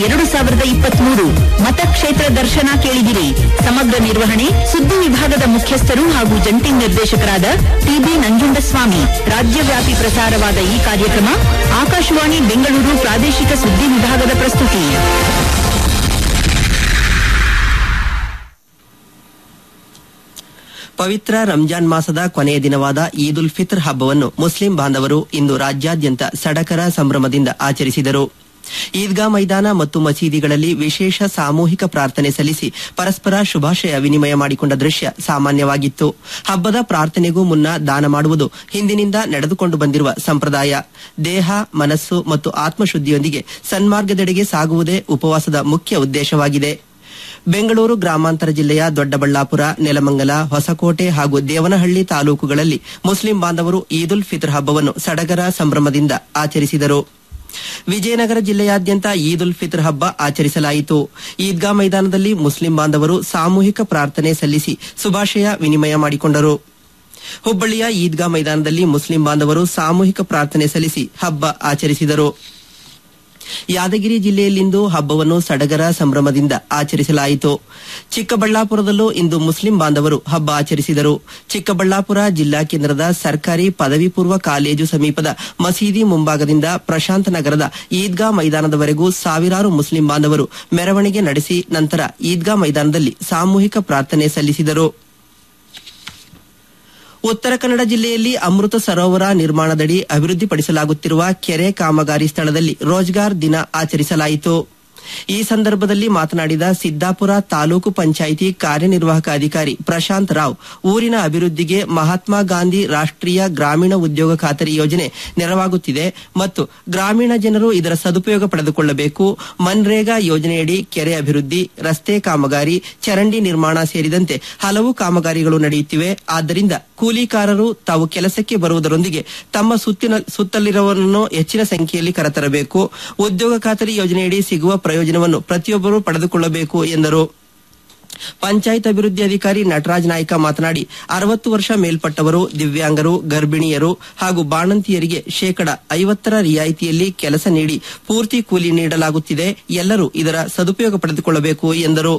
ಎರಡು ಸಾವಿರದ ಇಪ್ಪತ್ಮೂರು ಮತಕ್ಷೇತ್ರ ದರ್ಶನ ಕೇಳಿದಿರಿ ಸಮಗ್ರ ನಿರ್ವಹಣೆ ಸುದ್ದಿ ವಿಭಾಗದ ಮುಖ್ಯಸ್ಥರು ಹಾಗೂ ಜಂಟಿ ನಿರ್ದೇಶಕರಾದ ಟಿಬಿ ನಂಜುಂಡಸ್ವಾಮಿ ರಾಜ್ಯವ್ಯಾಪಿ ಪ್ರಸಾರವಾದ ಈ ಕಾರ್ಯಕ್ರಮ ಆಕಾಶವಾಣಿ ಬೆಂಗಳೂರು ಪ್ರಾದೇಶಿಕ ಸುದ್ದಿ ವಿಭಾಗದ ಪ್ರಸ್ತುತಿ ಪವಿತ್ರ ರಂಜಾನ್ ಮಾಸದ ಕೊನೆಯ ದಿನವಾದ ಈದ್ ಉಲ್ ಫಿತ್ರ್ ಹಬ್ಬವನ್ನು ಮುಸ್ಲಿಂ ಬಾಂಧವರು ಇಂದು ರಾಜ್ಯಾದ್ಯಂತ ಸಡಗರ ಸಂಭ್ರಮದಿಂದ ಆಚರಿಸಿದರು ಈದ್ಗಾ ಮೈದಾನ ಮತ್ತು ಮಸೀದಿಗಳಲ್ಲಿ ವಿಶೇಷ ಸಾಮೂಹಿಕ ಪ್ರಾರ್ಥನೆ ಸಲ್ಲಿಸಿ ಪರಸ್ಪರ ಶುಭಾಶಯ ವಿನಿಮಯ ಮಾಡಿಕೊಂಡ ದೃಶ್ಯ ಸಾಮಾನ್ಯವಾಗಿತ್ತು ಹಬ್ಬದ ಪ್ರಾರ್ಥನೆಗೂ ಮುನ್ನ ದಾನ ಮಾಡುವುದು ಹಿಂದಿನಿಂದ ನಡೆದುಕೊಂಡು ಬಂದಿರುವ ಸಂಪ್ರದಾಯ ದೇಹ ಮನಸ್ಸು ಮತ್ತು ಆತ್ಮಶುದ್ಧಿಯೊಂದಿಗೆ ಸನ್ಮಾರ್ಗದೆಡೆಗೆ ಸಾಗುವುದೇ ಉಪವಾಸದ ಮುಖ್ಯ ಉದ್ದೇಶವಾಗಿದೆ ಬೆಂಗಳೂರು ಗ್ರಾಮಾಂತರ ಜಿಲ್ಲೆಯ ದೊಡ್ಡಬಳ್ಳಾಪುರ ನೆಲಮಂಗಲ ಹೊಸಕೋಟೆ ಹಾಗೂ ದೇವನಹಳ್ಳಿ ತಾಲೂಕುಗಳಲ್ಲಿ ಮುಸ್ಲಿಂ ಬಾಂಧವರು ಈದ್ ಉಲ್ ಫಿತ್ರ್ ಹಬ್ಬವನ್ನು ಸಡಗರ ಸಂಭ್ರಮದಿಂದ ಆಚರಿಸಿದರು ವಿಜಯನಗರ ಜಿಲ್ಲೆಯಾದ್ಯಂತ ಈದ್ ಉಲ್ ಫಿತ್ರ್ ಹಬ್ಬ ಆಚರಿಸಲಾಯಿತು ಈದ್ಗಾ ಮೈದಾನದಲ್ಲಿ ಮುಸ್ಲಿಂ ಬಾಂಧವರು ಸಾಮೂಹಿಕ ಪ್ರಾರ್ಥನೆ ಸಲ್ಲಿಸಿ ಶುಭಾಶಯ ವಿನಿಮಯ ಮಾಡಿಕೊಂಡರು ಹುಬ್ಬಳ್ಳಿಯ ಈದ್ಗಾ ಮೈದಾನದಲ್ಲಿ ಮುಸ್ಲಿಂ ಬಾಂಧವರು ಸಾಮೂಹಿಕ ಪ್ರಾರ್ಥನೆ ಸಲ್ಲಿಸಿ ಹಬ್ಬ ಆಚರಿಸಿದರು ಯಾದಗಿರಿ ಜಿಲ್ಲೆಯಲ್ಲಿಂದು ಹಬ್ಬವನ್ನು ಸಡಗರ ಸಂಭ್ರಮದಿಂದ ಆಚರಿಸಲಾಯಿತು ಚಿಕ್ಕಬಳ್ಳಾಪುರದಲ್ಲೂ ಇಂದು ಮುಸ್ಲಿಂ ಬಾಂಧವರು ಹಬ್ಬ ಆಚರಿಸಿದರು ಚಿಕ್ಕಬಳ್ಳಾಪುರ ಜಿಲ್ಲಾ ಕೇಂದ್ರದ ಸರ್ಕಾರಿ ಪದವಿ ಪೂರ್ವ ಕಾಲೇಜು ಸಮೀಪದ ಮಸೀದಿ ಮುಂಭಾಗದಿಂದ ಪ್ರಶಾಂತ ನಗರದ ಈದ್ಗಾ ಮೈದಾನದವರೆಗೂ ಸಾವಿರಾರು ಮುಸ್ಲಿಂ ಬಾಂಧವರು ಮೆರವಣಿಗೆ ನಡೆಸಿ ನಂತರ ಈದ್ಗಾ ಮೈದಾನದಲ್ಲಿ ಸಾಮೂಹಿಕ ಪ್ರಾರ್ಥನೆ ಸಲ್ಲಿಸಿದರು ಉತ್ತರ ಕನ್ನಡ ಜಿಲ್ಲೆಯಲ್ಲಿ ಅಮೃತ ಸರೋವರ ನಿರ್ಮಾಣದಡಿ ಅಭಿವೃದ್ಧಿಪಡಿಸಲಾಗುತ್ತಿರುವ ಕೆರೆ ಕಾಮಗಾರಿ ಸ್ಥಳದಲ್ಲಿ ರೋಜ್ಗಾರ್ ದಿನ ಆಚರಿಸಲಾಯಿತು ಈ ಸಂದರ್ಭದಲ್ಲಿ ಮಾತನಾಡಿದ ಸಿದ್ದಾಪುರ ತಾಲೂಕು ಪಂಚಾಯಿತಿ ಕಾರ್ಯನಿರ್ವಾಹಕ ಅಧಿಕಾರಿ ಪ್ರಶಾಂತ್ ರಾವ್ ಊರಿನ ಅಭಿವೃದ್ಧಿಗೆ ಮಹಾತ್ಮ ಗಾಂಧಿ ರಾಷ್ಟ್ರೀಯ ಗ್ರಾಮೀಣ ಉದ್ಯೋಗ ಖಾತರಿ ಯೋಜನೆ ನೆರವಾಗುತ್ತಿದೆ ಮತ್ತು ಗ್ರಾಮೀಣ ಜನರು ಇದರ ಸದುಪಯೋಗ ಪಡೆದುಕೊಳ್ಳಬೇಕು ಮನ್ರೇಗಾ ಯೋಜನೆಯಡಿ ಕೆರೆ ಅಭಿವೃದ್ಧಿ ರಸ್ತೆ ಕಾಮಗಾರಿ ಚರಂಡಿ ನಿರ್ಮಾಣ ಸೇರಿದಂತೆ ಹಲವು ಕಾಮಗಾರಿಗಳು ನಡೆಯುತ್ತಿವೆ ಆದ್ದರಿಂದ ಕೂಲಿಕಾರರು ತಾವು ಕೆಲಸಕ್ಕೆ ಬರುವುದರೊಂದಿಗೆ ತಮ್ಮ ಸುತ್ತಿನ ಸುತ್ತಲಿರುವವರನ್ನು ಹೆಚ್ಚಿನ ಸಂಖ್ಯೆಯಲ್ಲಿ ಕರೆತರಬೇಕು ಉದ್ಯೋಗ ಖಾತರಿ ಯೋಜನೆಯಡಿ ಸಿಗುವ ಪ್ರಯೋಜನವನ್ನು ಪ್ರತಿಯೊಬ್ಬರೂ ಪಡೆದುಕೊಳ್ಳಬೇಕು ಎಂದರು ಪಂಚಾಯತ್ ಅಭಿವೃದ್ಧಿ ಅಧಿಕಾರಿ ನಟರಾಜ್ ನಾಯ್ಕ ಮಾತನಾಡಿ ಅರವತ್ತು ವರ್ಷ ಮೇಲ್ಪಟ್ಟವರು ದಿವ್ಯಾಂಗರು ಗರ್ಭಿಣಿಯರು ಹಾಗೂ ಬಾಣಂತಿಯರಿಗೆ ಶೇಕಡ ಐವತ್ತರ ರಿಯಾಯಿತಿಯಲ್ಲಿ ಕೆಲಸ ನೀಡಿ ಪೂರ್ತಿ ಕೂಲಿ ನೀಡಲಾಗುತ್ತಿದೆ ಎಲ್ಲರೂ ಇದರ ಸದುಪಯೋಗ ಪಡೆದುಕೊಳ್ಳಬೇಕು ಎಂದರು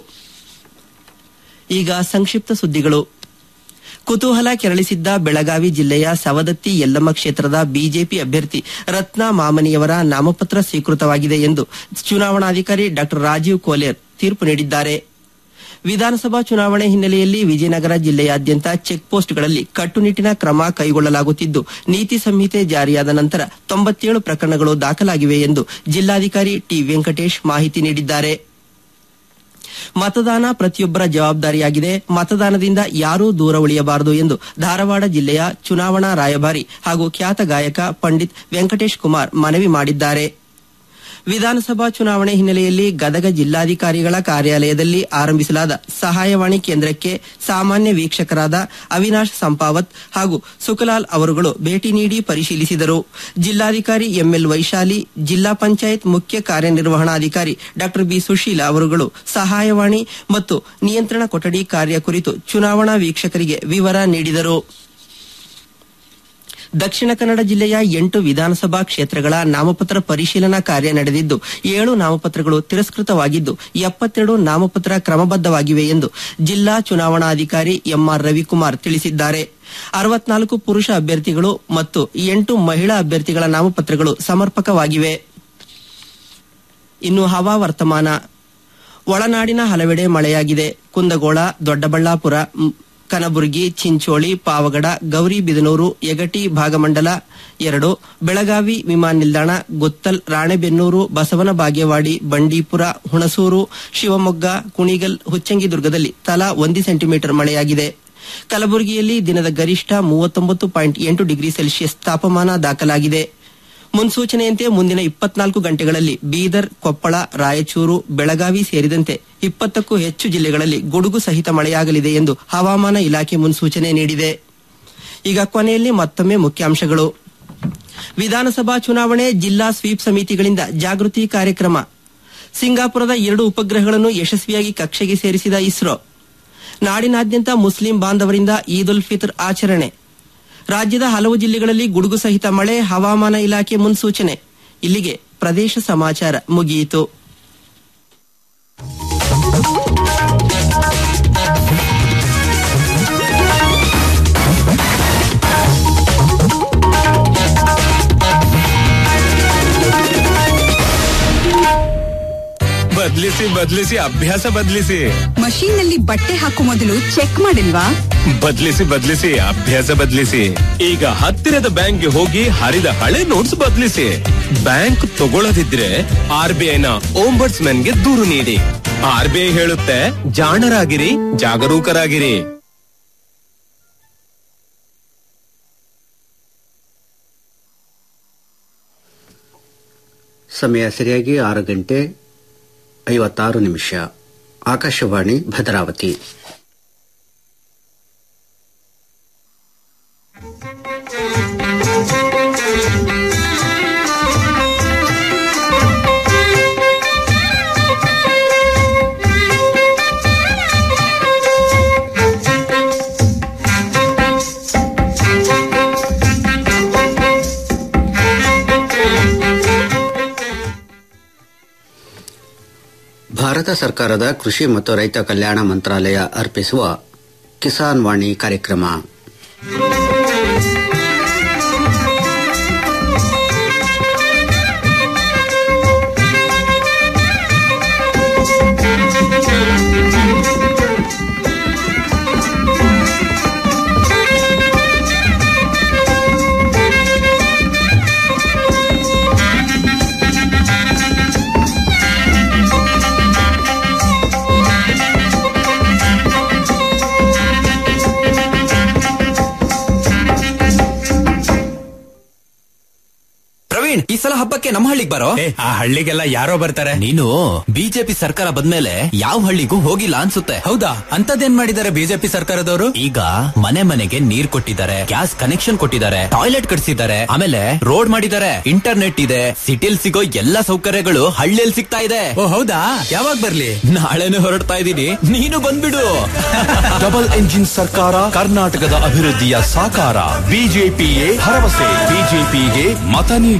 ಈಗ ಸಂಕ್ಷಿಪ್ತ ಸುದ್ದಿಗಳು ಕುತೂಹಲ ಕೆರಳಿಸಿದ್ದ ಬೆಳಗಾವಿ ಜಿಲ್ಲೆಯ ಸವದತ್ತಿ ಯಲ್ಲಮ್ಮ ಕ್ಷೇತ್ರದ ಬಿಜೆಪಿ ಅಭ್ಯರ್ಥಿ ರತ್ನ ಮಾಮನಿಯವರ ನಾಮಪತ್ರ ಸ್ವೀಕೃತವಾಗಿದೆ ಎಂದು ಚುನಾವಣಾಧಿಕಾರಿ ಡಾ ರಾಜೀವ್ ಕೋಲೇರ್ ತೀರ್ಪು ನೀಡಿದ್ದಾರೆ ವಿಧಾನಸಭಾ ಚುನಾವಣೆ ಹಿನ್ನೆಲೆಯಲ್ಲಿ ವಿಜಯನಗರ ಜಿಲ್ಲೆಯಾದ್ಯಂತ ಚೆಕ್ ಪೋಸ್ಟ್ಗಳಲ್ಲಿ ಕಟ್ಟುನಿಟ್ಟಿನ ಕ್ರಮ ಕೈಗೊಳ್ಳಲಾಗುತ್ತಿದ್ದು ನೀತಿ ಸಂಹಿತೆ ಜಾರಿಯಾದ ನಂತರ ತೊಂಬತ್ತೇಳು ಪ್ರಕರಣಗಳು ದಾಖಲಾಗಿವೆ ಎಂದು ಜಿಲ್ಲಾಧಿಕಾರಿ ಟಿ ವೆಂಕಟೇಶ್ ಮಾಹಿತಿ ನೀಡಿದ್ದಾರೆ ಮತದಾನ ಪ್ರತಿಯೊಬ್ಬರ ಜವಾಬ್ದಾರಿಯಾಗಿದೆ ಮತದಾನದಿಂದ ಯಾರೂ ದೂರ ಉಳಿಯಬಾರದು ಎಂದು ಧಾರವಾಡ ಜಿಲ್ಲೆಯ ಚುನಾವಣಾ ರಾಯಭಾರಿ ಹಾಗೂ ಖ್ಯಾತ ಗಾಯಕ ಪಂಡಿತ್ ವೆಂಕಟೇಶ್ ಕುಮಾರ್ ಮನವಿ ಮಾಡಿದ್ದಾರೆ ವಿಧಾನಸಭಾ ಚುನಾವಣೆ ಹಿನ್ನೆಲೆಯಲ್ಲಿ ಗದಗ ಜಿಲ್ಲಾಧಿಕಾರಿಗಳ ಕಾರ್ಯಾಲಯದಲ್ಲಿ ಆರಂಭಿಸಲಾದ ಸಹಾಯವಾಣಿ ಕೇಂದ್ರಕ್ಕೆ ಸಾಮಾನ್ಯ ವೀಕ್ಷಕರಾದ ಅವಿನಾಶ್ ಸಂಪಾವತ್ ಹಾಗೂ ಸುಖಲಾಲ್ ಅವರುಗಳು ಭೇಟಿ ನೀಡಿ ಪರಿಶೀಲಿಸಿದರು ಜಿಲ್ಲಾಧಿಕಾರಿ ಎಂಎಲ್ ವೈಶಾಲಿ ಜಿಲ್ಲಾ ಪಂಚಾಯತ್ ಮುಖ್ಯ ಕಾರ್ಯನಿರ್ವಹಣಾಧಿಕಾರಿ ಡಾ ಬಿ ಸುಶೀಲಾ ಅವರುಗಳು ಸಹಾಯವಾಣಿ ಮತ್ತು ನಿಯಂತ್ರಣ ಕೊಠಡಿ ಕಾರ್ಯ ಕುರಿತು ಚುನಾವಣಾ ವೀಕ್ಷಕರಿಗೆ ವಿವರ ನೀಡಿದರು ದಕ್ಷಿಣ ಕನ್ನಡ ಜಿಲ್ಲೆಯ ಎಂಟು ವಿಧಾನಸಭಾ ಕ್ಷೇತ್ರಗಳ ನಾಮಪತ್ರ ಪರಿಶೀಲನಾ ಕಾರ್ಯ ನಡೆದಿದ್ದು ಏಳು ನಾಮಪತ್ರಗಳು ತಿರಸ್ಕೃತವಾಗಿದ್ದು ಎಪ್ಪತ್ತೆರಡು ನಾಮಪತ್ರ ಕ್ರಮಬದ್ದವಾಗಿವೆ ಎಂದು ಜಿಲ್ಲಾ ಚುನಾವಣಾಧಿಕಾರಿ ಎಂಆರ್ ರವಿಕುಮಾರ್ ತಿಳಿಸಿದ್ದಾರೆ ಅರವತ್ನಾಲ್ಕು ಪುರುಷ ಅಭ್ಯರ್ಥಿಗಳು ಮತ್ತು ಎಂಟು ಮಹಿಳಾ ಅಭ್ಯರ್ಥಿಗಳ ನಾಮಪತ್ರಗಳು ಸಮರ್ಪಕವಾಗಿವೆ ಇನ್ನು ಹವಾ ವರ್ತಮಾನ ಒಳನಾಡಿನ ಹಲವೆಡೆ ಮಳೆಯಾಗಿದೆ ಕುಂದಗೋಳ ದೊಡ್ಡಬಳ್ಳಾಪುರ ಮ್, ಕನಬುರಗಿ ಚಿಂಚೋಳಿ ಪಾವಗಡ ಗೌರಿಬಿದನೂರು ಯಗಟಿ ಭಾಗಮಂಡಲ ಎರಡು ಬೆಳಗಾವಿ ವಿಮಾನ ನಿಲ್ದಾಣ ಗುತ್ತಲ್ ರಾಣೆಬೆನ್ನೂರು ಬಸವನ ಬಾಗೇವಾಡಿ ಬಂಡೀಪುರ ಹುಣಸೂರು ಶಿವಮೊಗ್ಗ ಕುಣಿಗಲ್ ಹುಚ್ಚಂಗಿದುರ್ಗದಲ್ಲಿ ತಲಾ ಒಂದು ಸೆಂಟಿಮೀಟರ್ ಮಳೆಯಾಗಿದೆ ಕಲಬುರಗಿಯಲ್ಲಿ ದಿನದ ಗರಿಷ್ಠ ಮೂವತ್ತೊಂಬತ್ತು ಪಾಯಿಂಟ್ ಎಂಟು ಡಿಗ್ರಿ ಸೆಲ್ಸಿಯಸ್ ತಾಪಮಾನ ದಾಖಲಾಗಿದೆ ಮುನ್ಸೂಚನೆಯಂತೆ ಮುಂದಿನ ಇಪ್ಪತ್ನಾಲ್ಕು ಗಂಟೆಗಳಲ್ಲಿ ಬೀದರ್ ಕೊಪ್ಪಳ ರಾಯಚೂರು ಬೆಳಗಾವಿ ಸೇರಿದಂತೆ ಇಪ್ಪತ್ತಕ್ಕೂ ಹೆಚ್ಚು ಜಿಲ್ಲೆಗಳಲ್ಲಿ ಗುಡುಗು ಸಹಿತ ಮಳೆಯಾಗಲಿದೆ ಎಂದು ಹವಾಮಾನ ಇಲಾಖೆ ಮುನ್ಸೂಚನೆ ನೀಡಿದೆ ಈಗ ಕೊನೆಯಲ್ಲಿ ಮತ್ತೊಮ್ಮೆ ಮುಖ್ಯಾಂಶಗಳು ವಿಧಾನಸಭಾ ಚುನಾವಣೆ ಜಿಲ್ಲಾ ಸ್ವೀಪ್ ಸಮಿತಿಗಳಿಂದ ಜಾಗೃತಿ ಕಾರ್ಯಕ್ರಮ ಸಿಂಗಾಪುರದ ಎರಡು ಉಪಗ್ರಹಗಳನ್ನು ಯಶಸ್ವಿಯಾಗಿ ಕಕ್ಷೆಗೆ ಸೇರಿಸಿದ ಇಸ್ರೋ ನಾಡಿನಾದ್ಯಂತ ಮುಸ್ಲಿಂ ಬಾಂಧವರಿಂದ ಈದ್ ಉಲ್ ಫಿತ್ರ್ ಆಚರಣೆ ರಾಜ್ಯದ ಹಲವು ಜಿಲ್ಲೆಗಳಲ್ಲಿ ಗುಡುಗು ಸಹಿತ ಮಳೆ ಹವಾಮಾನ ಇಲಾಖೆ ಮುನ್ಸೂಚನೆ ಇಲ್ಲಿಗೆ ಪ್ರದೇಶ ಸಮಾಚಾರ ಮುಗಿಯಿತು ಬದ್ಲಿಸಿ ಬದ್ಲಿಸಿ ಅಭ್ಯಾಸ ಬದ್ಲಿಸಿ ಮಷೀನ್ ನಲ್ಲಿ ಬಟ್ಟೆ ಹಾಕೋ ಮೊದಲು ಚೆಕ್ ಮಾಡಿಲ್ವಾ ಬದ್ಲಿಸಿ ಬದ್ಲಿಸಿ ಅಭ್ಯಾಸ ಬದ್ಲಿಸಿ ಈಗ ಹತ್ತಿರದ ಬ್ಯಾಂಕ್ಗೆ ಹೋಗಿ ಹರಿದ ಹಳೆ ನೋಟ್ಸ್ ಬದ್ಲಿಸಿ ಬ್ಯಾಂಕ್ ತಗೊಳ್ಳದಿದ್ರೆ ಆರ್ ಬಿ ಐನ ಓಂಬರ್ಟ್ಸ್ ಗೆ ದೂರು ನೀಡಿ ಆರ್ ಬಿ ಐ ಹೇಳುತ್ತೆ ಜಾಣರಾಗಿರಿ ಜಾಗರೂಕರಾಗಿರಿ ಸಮಯ ಸರಿಯಾಗಿ ಆರು ಗಂಟೆ ಐವತ್ತಾರು ನಿಮಿಷ ಆಕಾಶವಾಣಿ ಭದ್ರಾವತಿ ಭಾರತ ಸರ್ಕಾರದ ಕೃಷಿ ಮತ್ತು ರೈತ ಕಲ್ಯಾಣ ಮಂತ್ರಾಲಯ ಅರ್ಪಿಸುವ ಕಿಸಾನ್ ವಾಣಿ ಕಾರ್ಯಕ್ರಮ ಪ್ರವೀಣ್ ಈ ಸಲ ಹಬ್ಬಕ್ಕೆ ನಮ್ಮ ಹಳ್ಳಿಗೆ ಬರೋ ಆ ಹಳ್ಳಿಗೆಲ್ಲ ಯಾರೋ ಬರ್ತಾರೆ ನೀನು ಬಿಜೆಪಿ ಸರ್ಕಾರ ಬಂದ್ಮೇಲೆ ಯಾವ ಹಳ್ಳಿಗೂ ಹೋಗಿಲ್ಲ ಅನ್ಸುತ್ತೆ ಹೌದಾ ಅಂತದೇನ್ ಮಾಡಿದ್ದಾರೆ ಬಿಜೆಪಿ ಸರ್ಕಾರದವರು ಈಗ ಮನೆ ಮನೆಗೆ ನೀರ್ ಕೊಟ್ಟಿದ್ದಾರೆ ಗ್ಯಾಸ್ ಕನೆಕ್ಷನ್ ಕೊಟ್ಟಿದ್ದಾರೆ ಟಾಯ್ಲೆಟ್ ಕಟ್ಸಿದ್ದಾರೆ ಆಮೇಲೆ ರೋಡ್ ಮಾಡಿದ್ದಾರೆ ಇಂಟರ್ನೆಟ್ ಇದೆ ಸಿಟಿಲ್ ಸಿಗೋ ಎಲ್ಲಾ ಸೌಕರ್ಯಗಳು ಹಳ್ಳಿಯಲ್ಲಿ ಸಿಗ್ತಾ ಇದೆ ಓ ಹೌದಾ ಯಾವಾಗ ಬರ್ಲಿ ನಾಳೆನೆ ಹೊರಡ್ತಾ ಇದ್ದೀನಿ ನೀನು ಬಂದ್ಬಿಡು ಡಬಲ್ ಎಂಜಿನ್ ಸರ್ಕಾರ ಕರ್ನಾಟಕದ ಅಭಿವೃದ್ಧಿಯ ಸಾಕಾರ ಬಿಜೆಪಿಯೇ ಭರವಸೆ ಬಿಜೆಪಿಗೆ ಮತ ನೀಡಿ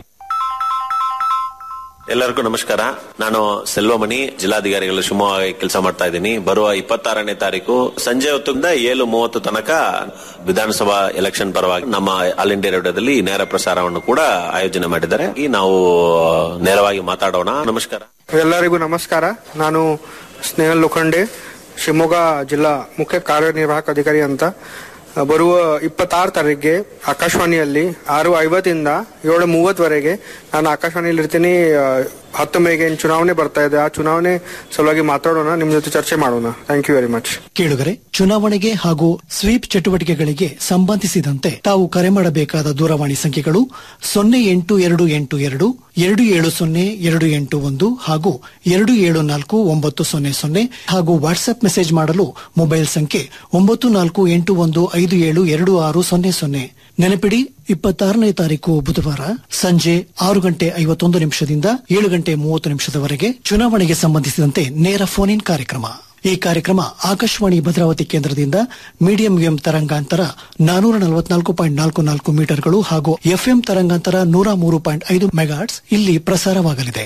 ಎಲ್ಲರಿಗೂ ನಮಸ್ಕಾರ ನಾನು ಸೆಲ್ವಮಣಿ ಜಿಲ್ಲಾಧಿಕಾರಿಗಳು ಶಿವಮೊಗ್ಗ ಕೆಲಸ ಮಾಡ್ತಾ ಇದ್ದೀನಿ ಬರುವ ಇಪ್ಪತ್ತಾರನೇ ತಾರೀಕು ಸಂಜೆ ಹೊತ್ತಿಂದ ಏಳು ಮೂವತ್ತು ತನಕ ವಿಧಾನಸಭಾ ಎಲೆಕ್ಷನ್ ಪರವಾಗಿ ನಮ್ಮ ಆಲ್ ಇಂಡಿಯಾ ರೇಡಿಯೋದಲ್ಲಿ ನೇರ ಪ್ರಸಾರವನ್ನು ಕೂಡ ಆಯೋಜನೆ ಮಾಡಿದ್ದಾರೆ ಈ ನಾವು ನೇರವಾಗಿ ಮಾತಾಡೋಣ ನಮಸ್ಕಾರ ಎಲ್ಲರಿಗೂ ನಮಸ್ಕಾರ ನಾನು ಸ್ನೇಹಲ್ ಲೋಖಂಡೆ ಶಿವಮೊಗ್ಗ ಜಿಲ್ಲಾ ಮುಖ್ಯ ಕಾರ್ಯನಿರ್ವಾಹಕ ಅಧಿಕಾರಿ ಅಂತ ಬರುವ ಇಪ್ಪತ್ತಾರು ತಾರೀಕಿಗೆ ಆಕಾಶವಾಣಿಯಲ್ಲಿ ಆರು ಐವತ್ತಿಂದ ಏಳು ಮೂವತ್ತವರೆಗೆ ನಾನು ಆಕಾಶವಾಣಿಯಲ್ಲಿ ಇರ್ತೀನಿ ಆ, ಹತ್ತು ಮೇಗೆ ಏನ್ ಚುನಾವಣೆ ಬರ್ತಾ ಇದೆ ಆ ಚುನಾವಣೆ ಸಲುವಾಗಿ ಮಾತಾಡೋಣ ನಿಮ್ ಜೊತೆ ಚರ್ಚೆ ಮಾಡೋಣ ಥ್ಯಾಂಕ್ ಯು ವೆರಿ ಮಚ್ ಕೇಳುಗರೆ ಚುನಾವಣೆಗೆ ಹಾಗೂ ಸ್ವೀಪ್ ಚಟುವಟಿಕೆಗಳಿಗೆ ಸಂಬಂಧಿಸಿದಂತೆ ತಾವು ಕರೆ ಮಾಡಬೇಕಾದ ದೂರವಾಣಿ ಸಂಖ್ಯೆಗಳು ಸೊನ್ನೆ ಎಂಟು ಎರಡು ಎಂಟು ಎರಡು ಎರಡು ಏಳು ಸೊನ್ನೆ ಎರಡು ಎಂಟು ಒಂದು ಹಾಗೂ ಎರಡು ಏಳು ನಾಲ್ಕು ಒಂಬತ್ತು ಸೊನ್ನೆ ಸೊನ್ನೆ ಹಾಗೂ ವಾಟ್ಸ್ಆಪ್ ಮೆಸೇಜ್ ಮಾಡಲು ಮೊಬೈಲ್ ಸಂಖ್ಯೆ ಒಂಬತ್ತು ನಾಲ್ಕು ಎಂಟು ಒಂದು ಐದು ಏಳು ಎರಡು ಆರು ಸೊನ್ನೆ ಸೊನ್ನೆ ನೆನಪಿಡಿ ಇಪ್ಪತ್ತಾರನೇ ತಾರೀಕು ಬುಧವಾರ ಸಂಜೆ ಆರು ಗಂಟೆ ಐವತ್ತೊಂದು ನಿಮಿಷದಿಂದ ಏಳು ಗಂಟೆ ಮೂವತ್ತು ನಿಮಿಷದವರೆಗೆ ಚುನಾವಣೆಗೆ ಸಂಬಂಧಿಸಿದಂತೆ ನೇರ ಫೋನ್ ಇನ್ ಕಾರ್ಯಕ್ರಮ ಈ ಕಾರ್ಯಕ್ರಮ ಆಕಾಶವಾಣಿ ಭದ್ರಾವತಿ ಕೇಂದ್ರದಿಂದ ಮೀಡಿಯಂ ವೇವ್ ತರಂಗಾಂತರ ನಾನೂರ ನಲವತ್ನಾಲ್ಕು ಪಾಯಿಂಟ್ ನಾಲ್ಕು ನಾಲ್ಕು ಮೀಟರ್ಗಳು ಹಾಗೂ ಎಫ್ಎಂ ತರಂಗಾಂತರ ನೂರ ಮೂರು ಪಾಯಿಂಟ್ ಐದು ಮೆಗಾಟ್ಸ್ ಇಲ್ಲಿ ಪ್ರಸಾರವಾಗಲಿದೆ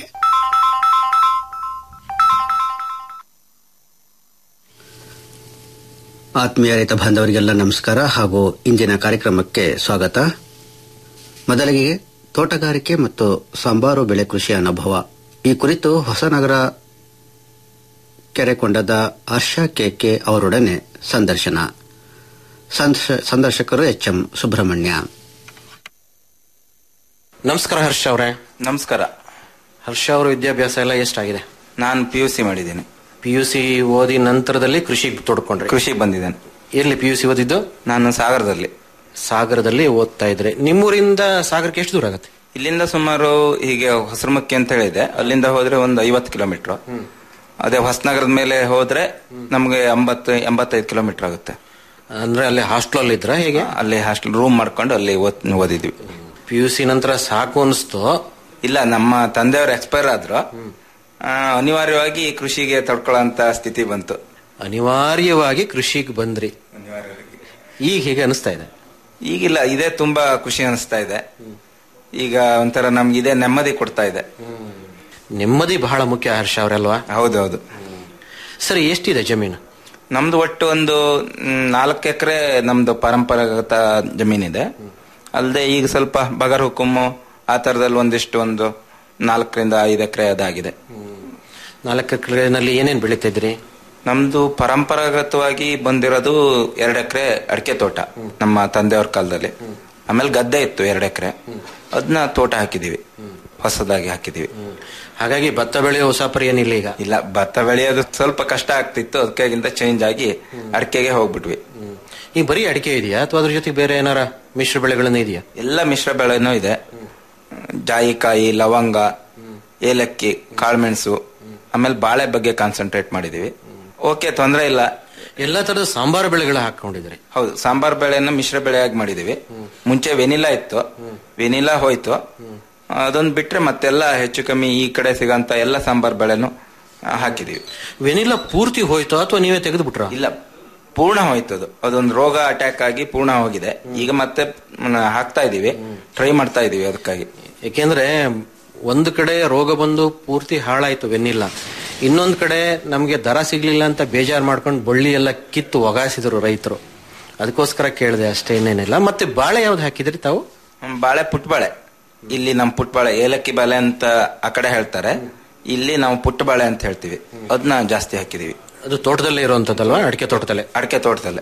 ಆತ್ಮೀಯ ರೈತ ಬಾಂಧವರಿಗೆಲ್ಲ ನಮಸ್ಕಾರ ಹಾಗೂ ಇಂದಿನ ಕಾರ್ಯಕ್ರಮಕ್ಕೆ ಸ್ವಾಗತ ಮೊದಲಿಗೆ ತೋಟಗಾರಿಕೆ ಮತ್ತು ಸಾಂಬಾರು ಬೆಳೆ ಕೃಷಿ ಅನುಭವ ಈ ಕುರಿತು ಹೊಸನಗರ ಕೆರೆಕೊಂಡದ ಹರ್ಷ ಕೆಕೆ ಅವರೊಡನೆ ಸಂದರ್ಶನ ಸಂದರ್ಶ- ಸಂದರ್ಶಕರು ಎಚ್ ಎಂ ಸುಬ್ರಹ್ಮಣ್ಯ ನಮಸ್ಕಾರ ಹರ್ಷ ಅವರೇ ನಮಸ್ಕಾರ ಹರ್ಷ ಅವರ ವಿದ್ಯಾಭ್ಯಾಸ ಎಲ್ಲ ಎಷ್ಟಾಗಿದೆ ನಾನು ಪಿ ಯು ಸಿ ಮಾಡಿದ್ದೀನಿ ಪಿ ಯು ಸಿ ಓದಿ ನಂತರದಲ್ಲಿ ಕೃಷಿಗೆ ತೊಡ್ಕೊಂಡ್ರಿ ಕೃಷಿಗೆ ಬಂದಿದ್ದೇನೆ ಎಲ್ಲಿ ಪಿ ಯು ಸಿ ಓದಿದ್ದು ನಾನು ಸಾಗರದಲ್ಲಿ ಸಾಗರದಲ್ಲಿ ಓದ್ತಾ ಇದ್ರೆ ನಿಮ್ಮೂರಿಂದ ಸಾಗರಕ್ಕೆ ಎಷ್ಟು ದೂರ ಆಗುತ್ತೆ ಇಲ್ಲಿಂದ ಸುಮಾರು ಹೀಗೆ ಹೊಸಮಕ್ಕಿ ಅಂತ ಹೇಳಿದೆ ಅಲ್ಲಿಂದ ಹೋದ್ರೆ ಒಂದು ಐವತ್ತು ಕಿಲೋಮೀಟರ್ ಅದೇ ಹೊಸನಗರದ ಮೇಲೆ ಹೋದ್ರೆ ನಮಗೆ ಎಂಬತ್ತು ಎಂಬತ್ತೈದು ಕಿಲೋಮೀಟರ್ ಆಗುತ್ತೆ ಅಂದ್ರೆ ಅಲ್ಲಿ ಹಾಸ್ಟೆಲ್ ಇದ್ರ ಹೇಗೆ ಅಲ್ಲಿ ಹಾಸ್ಟೆಲ್ ರೂಮ್ ಮಾಡ್ಕೊಂಡು ಅಲ್ಲಿ ಓದ್- ಓದಿದ್ವಿ ಪಿ ಯು ಸಿ ನಂತರ ಸಾಕು ಅನಿಸ್ತು ಇಲ್ಲ ನಮ್ಮ ತಂದೆಯವರು ಎಕ್ಸ್ಪೈರ್ ಆದ್ರು ಆ, ಅನಿವಾರ್ಯವಾಗಿ ಕೃಷಿಗೆ ತಡ್ಕೊಳ್ಳೋಂತ ಸ್ಥಿತಿ ಬಂತು ಅನಿವಾರ್ಯವಾಗಿ ಕೃಷಿಗೆ ಬಂದ್ರಿ ಈಗ ಹೇಗೆ ಅನಿಸ್ತಾ ಇದೆ ಈಗಿಲ್ಲ ಇದೇ ತುಂಬಾ ಖುಷಿ ಅನಿಸ್ತಾ ಇದೆ ಈಗ ಒಂಥರ ನಮ್ಗೆ ಇದೇ ನೆಮ್ಮದಿ ಕೊಡ್ತಾ ಇದೆ ನೆಮ್ಮದಿ ಬಹಳ ಮುಖ್ಯ ಹರ್ಷ ಅವರಲ್ವಾ ಹೌದೌದು ಸರಿ ಎಷ್ಟಿದೆ ಜಮೀನು ನಮ್ದು ಒಟ್ಟು ಒಂದು ನಾಲ್ಕು ಎಕರೆ ನಮ್ದು ಪರಂಪರಾಗತ ಜಮೀನಿದೆ ಅಲ್ಲದೆ ಈಗ ಸ್ವಲ್ಪ ಬಗರ್ ಹುಕುಮ್ಮು ಆ ತರದಲ್ಲಿ ಒಂದಿಷ್ಟು ಒಂದು ನಾಲ್ಕರಿಂದ ಐದು ಎಕರೆ ಅದಾಗಿದೆ ನಾಲ್ಕು ಎಕರೆನಲ್ಲಿ ಏನೇನ್ ಬೆಳಿತಿದ್ರಿ ನಮ್ದು ಪರಂಪರಾಗತವಾಗಿ ಬಂದಿರೋದು ಎರಡು ಎಕರೆ ಅಡಿಕೆ ತೋಟ ನಮ್ಮ ತಂದೆಯವ್ರ ಕಾಲದಲ್ಲಿ ಆಮೇಲೆ ಗದ್ದೆ ಇತ್ತು ಎರಡು ಎಕರೆ ಅದನ್ನ ತೋಟ ಹಾಕಿದೀವಿ ಹೊಸದಾಗಿ ಹಾಕಿದೀವಿ ಹಾಗಾಗಿ ಭತ್ತ ಬೆಳೆಯೋ ಹೊಸ ಪರಿ ಏನಿಲ್ಲ ಈಗ ಇಲ್ಲ ಭತ್ತ ಬೆಳೆಯೋದು ಸ್ವಲ್ಪ ಕಷ್ಟ ಆಗ್ತಿತ್ತು ಅದಕ್ಕಾಗಿಂತ ಚೇಂಜ್ ಆಗಿ ಅಡಿಕೆಗೆ ಹೋಗ್ಬಿಟ್ವಿ ಈಗ ಬರೀ ಅಡಿಕೆ ಇದೆಯಾ ಅಥವಾ ಅದ್ರ ಜೊತೆಗೆ ಬೇರೆ ಏನಾರ ಮಿಶ್ರ ಬೆಳೆಗಳನ್ನ ಇದೆಯಾ ಎಲ್ಲ ಮಿಶ್ರ ಬೆಳೆನೂ ಇದೆ ಜಾಯಿಕಾಯಿ ಲವಂಗ ಏಲಕ್ಕಿ ಕಾಳುಮೆಣಸು ಆಮೇಲೆ ಬಾಳೆ ಬಗ್ಗೆ ಕಾನ್ಸಂಟ್ರೇಟ್ ಮಾಡಿದೀವಿ ಓಕೆ ತೊಂದರೆ ಇಲ್ಲ ಎಲ್ಲಾ ತರದ ಸಾಂಬಾರು ಬೆಳೆಗಳ ಹಾಕೊಂಡಿದ್ರಿ ಹೌದು ಸಾಂಬಾರ್ ಬೆಳೆನ ಮಿಶ್ರ ಬೆಳೆಯಾಗಿ ಮಾಡಿದೀವಿ ಮುಂಚೆ ವೆನಿಲಾ ಇತ್ತು ವೆನಿಲಾ ಹೋಯ್ತು ಅದೊಂದು ಬಿಟ್ರೆ ಮತ್ತೆಲ್ಲ ಹೆಚ್ಚು ಕಮ್ಮಿ ಈ ಕಡೆ ಸಿಗಂತ ಎಲ್ಲ ಸಾಂಬಾರ್ ಬೆಳೆನು ಆ, ಹಾಕಿದೀವಿ ವೆನಿಲಾ ಪೂರ್ತಿ ಹೋಯ್ತು ಅಥವಾ ನೀವೇ ತೆಗೆದು ಬಿಟ್ರ ಇಲ್ಲ ಪೂರ್ಣ ಹೋಯ್ತು ಅದು ಅದೊಂದು ರೋಗ ಅಟ್ಯಾಕ್ ಆಗಿ ಪೂರ್ಣ ಹೋಗಿದೆ ಈಗ ಮತ್ತೆ ಮ್, ಹಾಕ್ತಾ ಇದೀವಿ ಟ್ರೈ ಮಾಡ್ತಾ ಇದೀವಿ ಅದಕ್ಕಾಗಿ ಯಾಕೆಂದ್ರೆ ಒಂದು ಕಡೆ ರೋಗ ಬಂದು ಪೂರ್ತಿ ಹಾಳಾಯ್ತು ವೆನ್ನಿಲ್ಲ ಇನ್ನೊಂದ್ ಕಡೆ ನಮ್ಗೆ ದರ ಸಿಗ್ಲಿಲ್ಲ ಅಂತ ಬೇಜಾರ್ ಮಾಡ್ಕೊಂಡು ಬಳ್ಳಿ ಎಲ್ಲ ಕಿತ್ತು ಒಗಾಸಿದ್ರು ರೈತರು ಅದಕ್ಕೋಸ್ಕರ ಕೇಳಿದೆ ಅಷ್ಟೇ ಇನ್ನೇನಿಲ್ಲ ಮತ್ತೆ ಬಾಳೆ ಯಾವ್ದು ಹಾಕಿದ್ರಿ ತಾವು ಹ್ಮ್, ಬಾಳೆ ಪುಟ್ಬಾಳೆ ಇಲ್ಲಿ ನಮ್ ಪುಟ್ಬಾಳೆ ಏಲಕ್ಕಿ ಬಾಳೆ ಅಂತ ಆ ಕಡೆ ಹೇಳ್ತಾರೆ ಇಲ್ಲಿ ನಾವು ಪುಟ್ಟಬಾಳೆ ಅಂತ ಹೇಳ್ತೀವಿ ಅದನ್ನ ಜಾಸ್ತಿ ಹಾಕಿದೀವಿ ಅದು ತೋಟದಲ್ಲೇ ಇರುವಂತದ್ದಲ್ವಾ ಅಡಿಕೆ ತೋಟದಲ್ಲೇ ಅಡಿಕೆ ತೋಟದಲ್ಲೇ